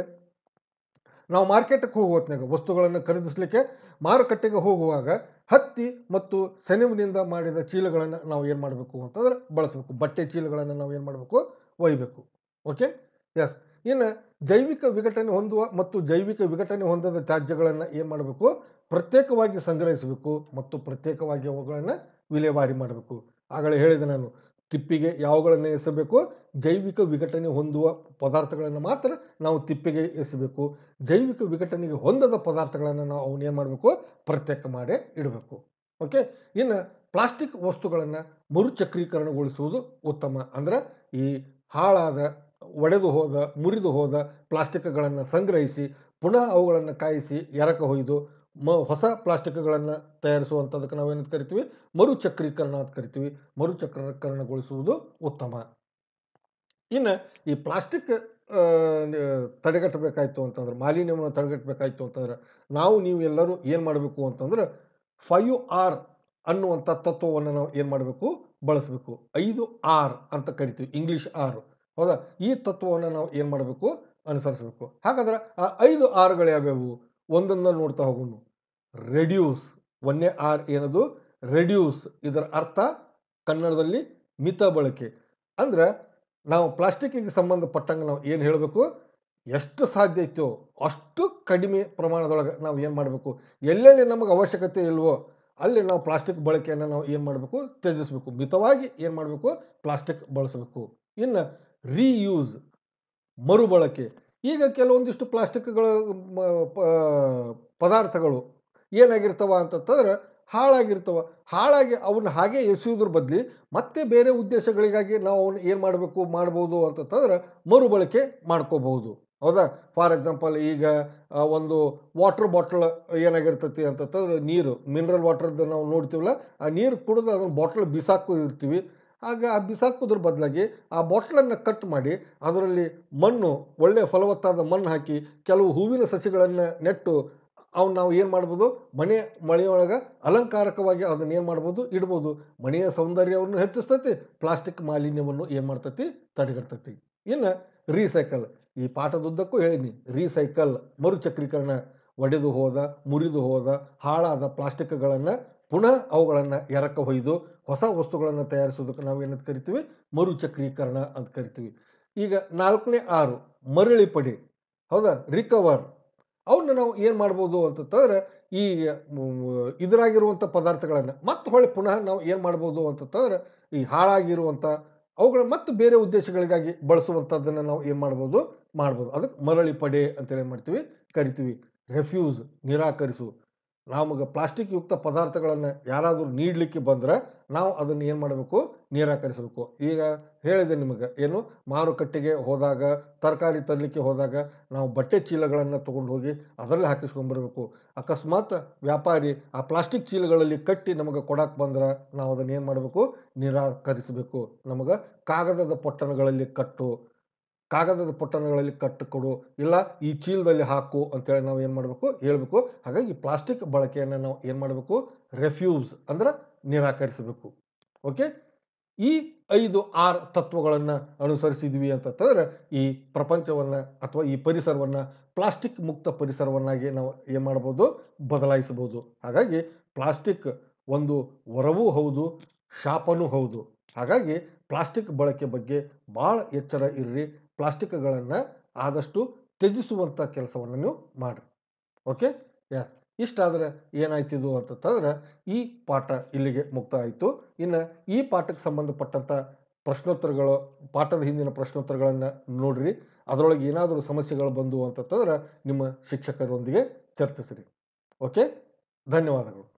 ನಾವು ಮಾರ್ಕೆಟ್ಗೆ ಹೋಗುವ ಹೊತ್ನ್ಯಾಗ ವಸ್ತುಗಳನ್ನು ಖರೀದಿಸಲಿಕ್ಕೆ ಮಾರುಕಟ್ಟೆಗೆ ಹೋಗುವಾಗ ಹತ್ತಿ ಮತ್ತು ಸೆಣಬಿನಿಂದ ಮಾಡಿದ ಚೀಲಗಳನ್ನು ನಾವು ಏನು ಮಾಡಬೇಕು ಅಂತಂದ್ರೆ ಬಳಸಬೇಕು ಬಟ್ಟೆ ಚೀಲಗಳನ್ನು ನಾವು ಏನು ಮಾಡಬೇಕು ಒಯ್ಯಬೇಕು ಓಕೆ ಎಸ್ ಇನ್ನು ಜೈವಿಕ ವಿಘಟನೆ ಹೊಂದುವ ಮತ್ತು ಜೈವಿಕ ವಿಘಟನೆ ಹೊಂದದ ತ್ಯಾಜ್ಯಗಳನ್ನು ಏನು ಮಾಡಬೇಕು ಪ್ರತ್ಯೇಕವಾಗಿ ಸಂಗ್ರಹಿಸಬೇಕು ಮತ್ತು ಪ್ರತ್ಯೇಕವಾಗಿ ಅವುಗಳನ್ನು ವಿಲೇವಾರಿ ಮಾಡಬೇಕು ಆಗಲೇ ಹೇಳಿದೆ ನಾನು ತಿಪ್ಪಿಗೆ ಯಾವುಗಳನ್ನು ಎಸಬೇಕು ಜೈವಿಕ ವಿಘಟನೆ ಹೊಂದುವ ಪದಾರ್ಥಗಳನ್ನು ಮಾತ್ರ ನಾವು ತಿಪ್ಪಿಗೆ ಎಸಬೇಕು ಜೈವಿಕ ವಿಘಟನೆಗೆ ಹೊಂದದ ಪದಾರ್ಥಗಳನ್ನು ನಾವು ಅವನ್ನ ಏನು ಮಾಡಬೇಕು ಪ್ರತ್ಯೇಕ ಮಾಡೇ ಇಡಬೇಕು ಓಕೆ ಇನ್ನು ಪ್ಲಾಸ್ಟಿಕ್ ವಸ್ತುಗಳನ್ನು ಮರುಚಕ್ರೀಕರಣಗೊಳಿಸುವುದು ಉತ್ತಮ ಅಂದರೆ ಈ ಹಾಳಾದ ಒಡೆದು ಹೋದ ಮುರಿದು ಹೋದ ಪ್ಲಾಸ್ಟಿಕ್ಗಳನ್ನು ಸಂಗ್ರಹಿಸಿ ಪುನಃ ಅವುಗಳನ್ನು ಕಾಯಿಸಿ ಎರಕ ಹೊಯ್ದು ಮ ಹೊಸ ಪ್ಲಾಸ್ಟಿಕ್ಗಳನ್ನು ತಯಾರಿಸುವಂಥದ್ದಕ್ಕೆ ನಾವೇನಂತ ಕರಿತೀವಿ ಮರುಚಕ್ರೀಕರಣ ಅಂತ ಕರಿತೀವಿ ಮರುಚಕ್ರೀಕರಣಗೊಳಿಸುವುದು ಉತ್ತಮ ಇನ್ನು ಈ ಪ್ಲಾಸ್ಟಿಕ್ ಆ, ನ- ತಡೆಗಟ್ಟಬೇಕಾಯ್ತು ಅಂತಂದ್ರೆ ಮಾಲಿನ್ಯವನ್ನು ತಡೆಗಟ್ಟಬೇಕಾಯ್ತು ಅಂತಂದ್ರೆ ನಾವು ನೀವು ಎಲ್ಲರೂ ಏನು ಮಾಡಬೇಕು ಅಂತಂದ್ರೆ ಫೈವ್ ಆರ್ ಅನ್ನುವಂಥ ತತ್ವವನ್ನು ನಾವು ಏನು ಮಾಡಬೇಕು ಬಳಸಬೇಕು ಐದು ಆರ್ ಅಂತ ಕರಿತೀವಿ ಇಂಗ್ಲೀಷ್ ಆರ್ ಹೌದಾ ಈ ತತ್ವವನ್ನು ನಾವು ಏನು ಮಾಡಬೇಕು ಅನುಸರಿಸಬೇಕು ಹಾಗಾದ್ರೆ ಆ ಐದು ಆರ್ಗಳು ಯಾವ್ಯಾವು ಒಂದನ್ನು ನೋಡ್ತಾ ಹೋಗೋಣ ರೆಡ್ಯೂಸ್ ಒಂದನೇ ಆರ್ ಏನದು ರೆಡ್ಯೂಸ್ ಇದರ ಅರ್ಥ ಕನ್ನಡದಲ್ಲಿ ಮಿತ ಬಳಕೆ ಅಂದ್ರೆ ನಾವು ಪ್ಲಾಸ್ಟಿಕ್ಕಿಗೆ ಸಂಬಂಧಪಟ್ಟಂಗೆ ನಾವು ಏನು ಹೇಳಬೇಕು ಎಷ್ಟು ಸಾಧ್ಯ ಐತೋ ಅಷ್ಟು ಕಡಿಮೆ ಪ್ರಮಾಣದೊಳಗೆ ನಾವು ಏನು ಮಾಡಬೇಕು ಎಲ್ಲೆಲ್ಲಿ ನಮಗೆ ಅವಶ್ಯಕತೆ ಇಲ್ವೋ ಅಲ್ಲಿ ನಾವು ಪ್ಲಾಸ್ಟಿಕ್ ಬಳಕೆಯನ್ನು ನಾವು ಏನು ಮಾಡಬೇಕು ತ್ಯಜಿಸಬೇಕು ಮಿತವಾಗಿ ಏನು ಮಾಡಬೇಕು ಪ್ಲಾಸ್ಟಿಕ್ ಬಳಸಬೇಕು ಇನ್ನು ರೀಯೂಸ್ ಮರುಬಳಕೆ ಈಗ ಕೆಲವೊಂದಿಷ್ಟು ಪ್ಲಾಸ್ಟಿಕ್ಗಳ ಮ- ಪ- ಪದಾರ್ಥಗಳು ಏನಾಗಿರ್ತವ ಅಂತಂತಂದ್ರೆ ಹಾಳಾಗಿರ್ತವ ಹಾಳಾಗಿ ಅವನ್ನ ಹಾಗೆ ಎಸೆಯೋದ್ರ ಬದಲಿ ಮತ್ತೆ ಬೇರೆ ಉದ್ದೇಶಗಳಿಗಾಗಿ ನಾವು ಅವನ್ನ ಏನು ಮಾಡಬೇಕು ಮಾಡ್ಬೋದು ಅಂತಂತಂದ್ರೆ ಮರುಬಳಕೆ ಮಾಡ್ಕೋಬಹುದು ಹೌದಾ ಫಾರ್ ಎಕ್ಸಾಂಪಲ್ ಈಗ ಆ, ಒಂದು ವಾಟರ್ ಬಾಟಲ್ ಏನಾಗಿರ್ತೈತಿ ಅಂತಂತಂದ್ರೆ ನೀರು ಮಿನರಲ್ ವಾಟರ್ದು ನಾವು ನೋಡ್ತೀವಲ್ಲ ಆ ನೀರು ಕುಡಿದು ಅದನ್ನು ಬಾಟ್ಲ್ ಬಿಸಾಕು ಇರ್ತೀವಿ ಆಗ ಆ ಬಿಸಾಕೋದ್ರ ಬದಲಾಗಿ ಆ ಬಾಟ್ಲನ್ನು ಕಟ್ ಮಾಡಿ ಅದರಲ್ಲಿ ಮಣ್ಣು ಒಳ್ಳೆಯ ಫಲವತ್ತಾದ ಮಣ್ಣು ಹಾಕಿ ಕೆಲವು ಹೂವಿನ ಸಸಿಗಳನ್ನು ನೆಟ್ಟು ಅವ್ನು ನಾವು ಏನು ಮಾಡ್ಬೋದು ಮನೆ ಮಳೆಯೊಳಗೆ ಅಲಂಕಾರಕವಾಗಿ ಅದನ್ನ ಏನು ಮಾಡ್ಬೋದು ಇಡ್ಬೋದು ಮನೆಯ ಸೌಂದರ್ಯವನ್ನು ಹೆಚ್ಚಿಸ್ತೈತಿ ಪ್ಲಾಸ್ಟಿಕ್ ಮಾಲಿನ್ಯವನ್ನು ಏನು ಮಾಡ್ತೈತಿ ತಡೆಗಟ್ತೈತಿ ಇನ್ನು ರೀಸೈಕಲ್ ಈ ಪಾಠದುದ್ದಕ್ಕೂ ಹೇಳಿನಿ ರೀಸೈಕಲ್ ಮರುಚಕ್ರೀಕರಣ ಒಡೆದು ಹೋದ ಮುರಿದು ಹೋದ ಹಾಳಾದ ಪ್ಲಾಸ್ಟಿಕ್ಗಳನ್ನು ಪುನಃ ಅವುಗಳನ್ನು ಎರಕ ಹೊಯ್ದು ಹೊಸ ವಸ್ತುಗಳನ್ನು ತಯಾರಿಸೋದಕ್ಕೆ ನಾವು ಏನಂತ ಕರಿತೀವಿ ಮರುಚಕ್ರೀಕರಣ ಅಂತ ಕರಿತೀವಿ ಈಗ ನಾಲ್ಕನೇ ಆರು ಮರಳಿ ಪಡಿ ಹೌದಾ ರಿಕವರ್ ಅವನ್ನ ನಾವು ಏನು ಮಾಡ್ಬೋದು ಅಂತಂತಂದ್ರೆ ಈ ಮ್, ಇದ್ರಾಗಿರುವಂಥ ಪದಾರ್ಥಗಳನ್ನು ಮತ್ತೆ ಹೊಳ್ಳಿ ಪುನಃ ನಾವು ಏನು ಮಾಡ್ಬೋದು ಅಂತಂತಂದ್ರೆ ಈ ಹಾಳಾಗಿರುವಂಥ ಅವುಗಳ ಮತ್ತೆ ಬೇರೆ ಉದ್ದೇಶಗಳಿಗಾಗಿ ಬಳಸುವಂಥದ್ದನ್ನು ನಾವು ಏನು ಮಾಡ್ಬೋದು ಮಾಡ್ಬೋದು ಅದಕ್ಕೆ ಮರಳಿ ಪಡೆ ಅಂತೇಳಿ ಏನು ಮಾಡ್ತೀವಿ ಕರಿತೀವಿ ರೆಫ್ಯೂಸ್ ನಿರಾಕರಿಸು ನಮಗೆ ಪ್ಲಾಸ್ಟಿಕ್ ಯುಕ್ತ ಪದಾರ್ಥಗಳನ್ನು ಯಾರಾದರೂ ನೀಡಲಿಕ್ಕೆ ಬಂದರೆ ನಾವು ಅದನ್ನು ಏನು ಮಾಡಬೇಕು ನಿರಾಕರಿಸಬೇಕು ಈಗ ಹೇಳಿದೆ ನಿಮಗೆ ಏನು ಮಾರುಕಟ್ಟೆಗೆ ಹೋದಾಗ ತರಕಾರಿ ತರಲಿಕ್ಕೆ ಹೋದಾಗ ನಾವು ಬಟ್ಟೆ ಚೀಲಗಳನ್ನು ತೊಗೊಂಡು ಹೋಗಿ ಅದರಲ್ಲಿ ಹಾಕಿಸ್ಕೊಂಡ್ಬರ್ಬೇಕು ಅಕಸ್ಮಾತ್ ವ್ಯಾಪಾರಿ ಆ ಪ್ಲಾಸ್ಟಿಕ್ ಚೀಲಗಳಲ್ಲಿ ಕಟ್ಟಿ ನಮಗೆ ಕೊಡಕ್ಕೆ ಬಂದ್ರೆ ನಾವು ಅದನ್ನು ಏನು ಮಾಡಬೇಕು ನಿರಾಕರಿಸಬೇಕು ನಮಗೆ ಕಾಗದದ ಪೊಟ್ಟಣಗಳಲ್ಲಿ ಕಟ್ಟು ಕಾಗದದ ಪೊಟ್ಟಣಗಳಲ್ಲಿ ಕಟ್ಟು ಕೊಡು ಇಲ್ಲ ಈ ಚೀಲದಲ್ಲಿ ಹಾಕು ಅಂತೇಳಿ ನಾವು ಏನು ಮಾಡಬೇಕು ಹೇಳಬೇಕು ಹಾಗಾಗಿ ಪ್ಲಾಸ್ಟಿಕ್ ಬಳಕೆಯನ್ನು ನಾವು ಏನು ಮಾಡಬೇಕು ರೆಫ್ಯೂಸ್ ಅಂದ್ರೆ ನಿರಾಕರಿಸಬೇಕು ಓಕೆ ಈ ಐದು ಆರ್ ತತ್ವಗಳನ್ನು ಅನುಸರಿಸಿದ್ವಿ ಅಂತಂತಂದ್ರೆ ಈ ಪ್ರಪಂಚವನ್ನು ಅಥವಾ ಈ ಪರಿಸರವನ್ನು ಪ್ಲಾಸ್ಟಿಕ್ ಮುಕ್ತ ಪರಿಸರವನ್ನಾಗಿ ನಾವು ಏನು ಮಾಡ್ಬೋದು ಬದಲಾಯಿಸಬಹುದು ಹಾಗಾಗಿ ಪ್ಲಾಸ್ಟಿಕ್ ಒಂದು ವರವೂ ಹೌದು ಶಾಪನೂ ಹೌದು ಹಾಗಾಗಿ ಪ್ಲಾಸ್ಟಿಕ್ ಬಳಕೆ ಬಗ್ಗೆ ಭಾಳ ಎಚ್ಚರ ಇರ್ರಿ ಪ್ಲಾಸ್ಟಿಕ್ಗಳನ್ನು ಆದಷ್ಟು ತ್ಯಜಿಸುವಂಥ ಕೆಲಸವನ್ನು ನೀವು ಮಾಡಿರಿ ಓಕೆ ಎಸ್ ಇಷ್ಟಾದರೆ ಏನಾಯ್ತಿದು ಅಂತಂತಂದ್ರೆ ಈ ಪಾಠ ಇಲ್ಲಿಗೆ ಮುಕ್ತ ಆಯಿತು ಇನ್ನು ಈ ಪಾಠಕ್ಕೆ ಸಂಬಂಧಪಟ್ಟಂಥ ಪ್ರಶ್ನೋತ್ತರಗಳು ಪಾಠದ ಹಿಂದಿನ ಪ್ರಶ್ನೋತ್ತರಗಳನ್ನು ನೋಡ್ರಿ ಅದರೊಳಗೆ ಏನಾದರೂ ಸಮಸ್ಯೆಗಳು ಬಂದು ಅಂತಂತಂದ್ರೆ ನಿಮ್ಮ ಶಿಕ್ಷಕರೊಂದಿಗೆ ಚರ್ಚಿಸಿರಿ ಓಕೆ ಧನ್ಯವಾದಗಳು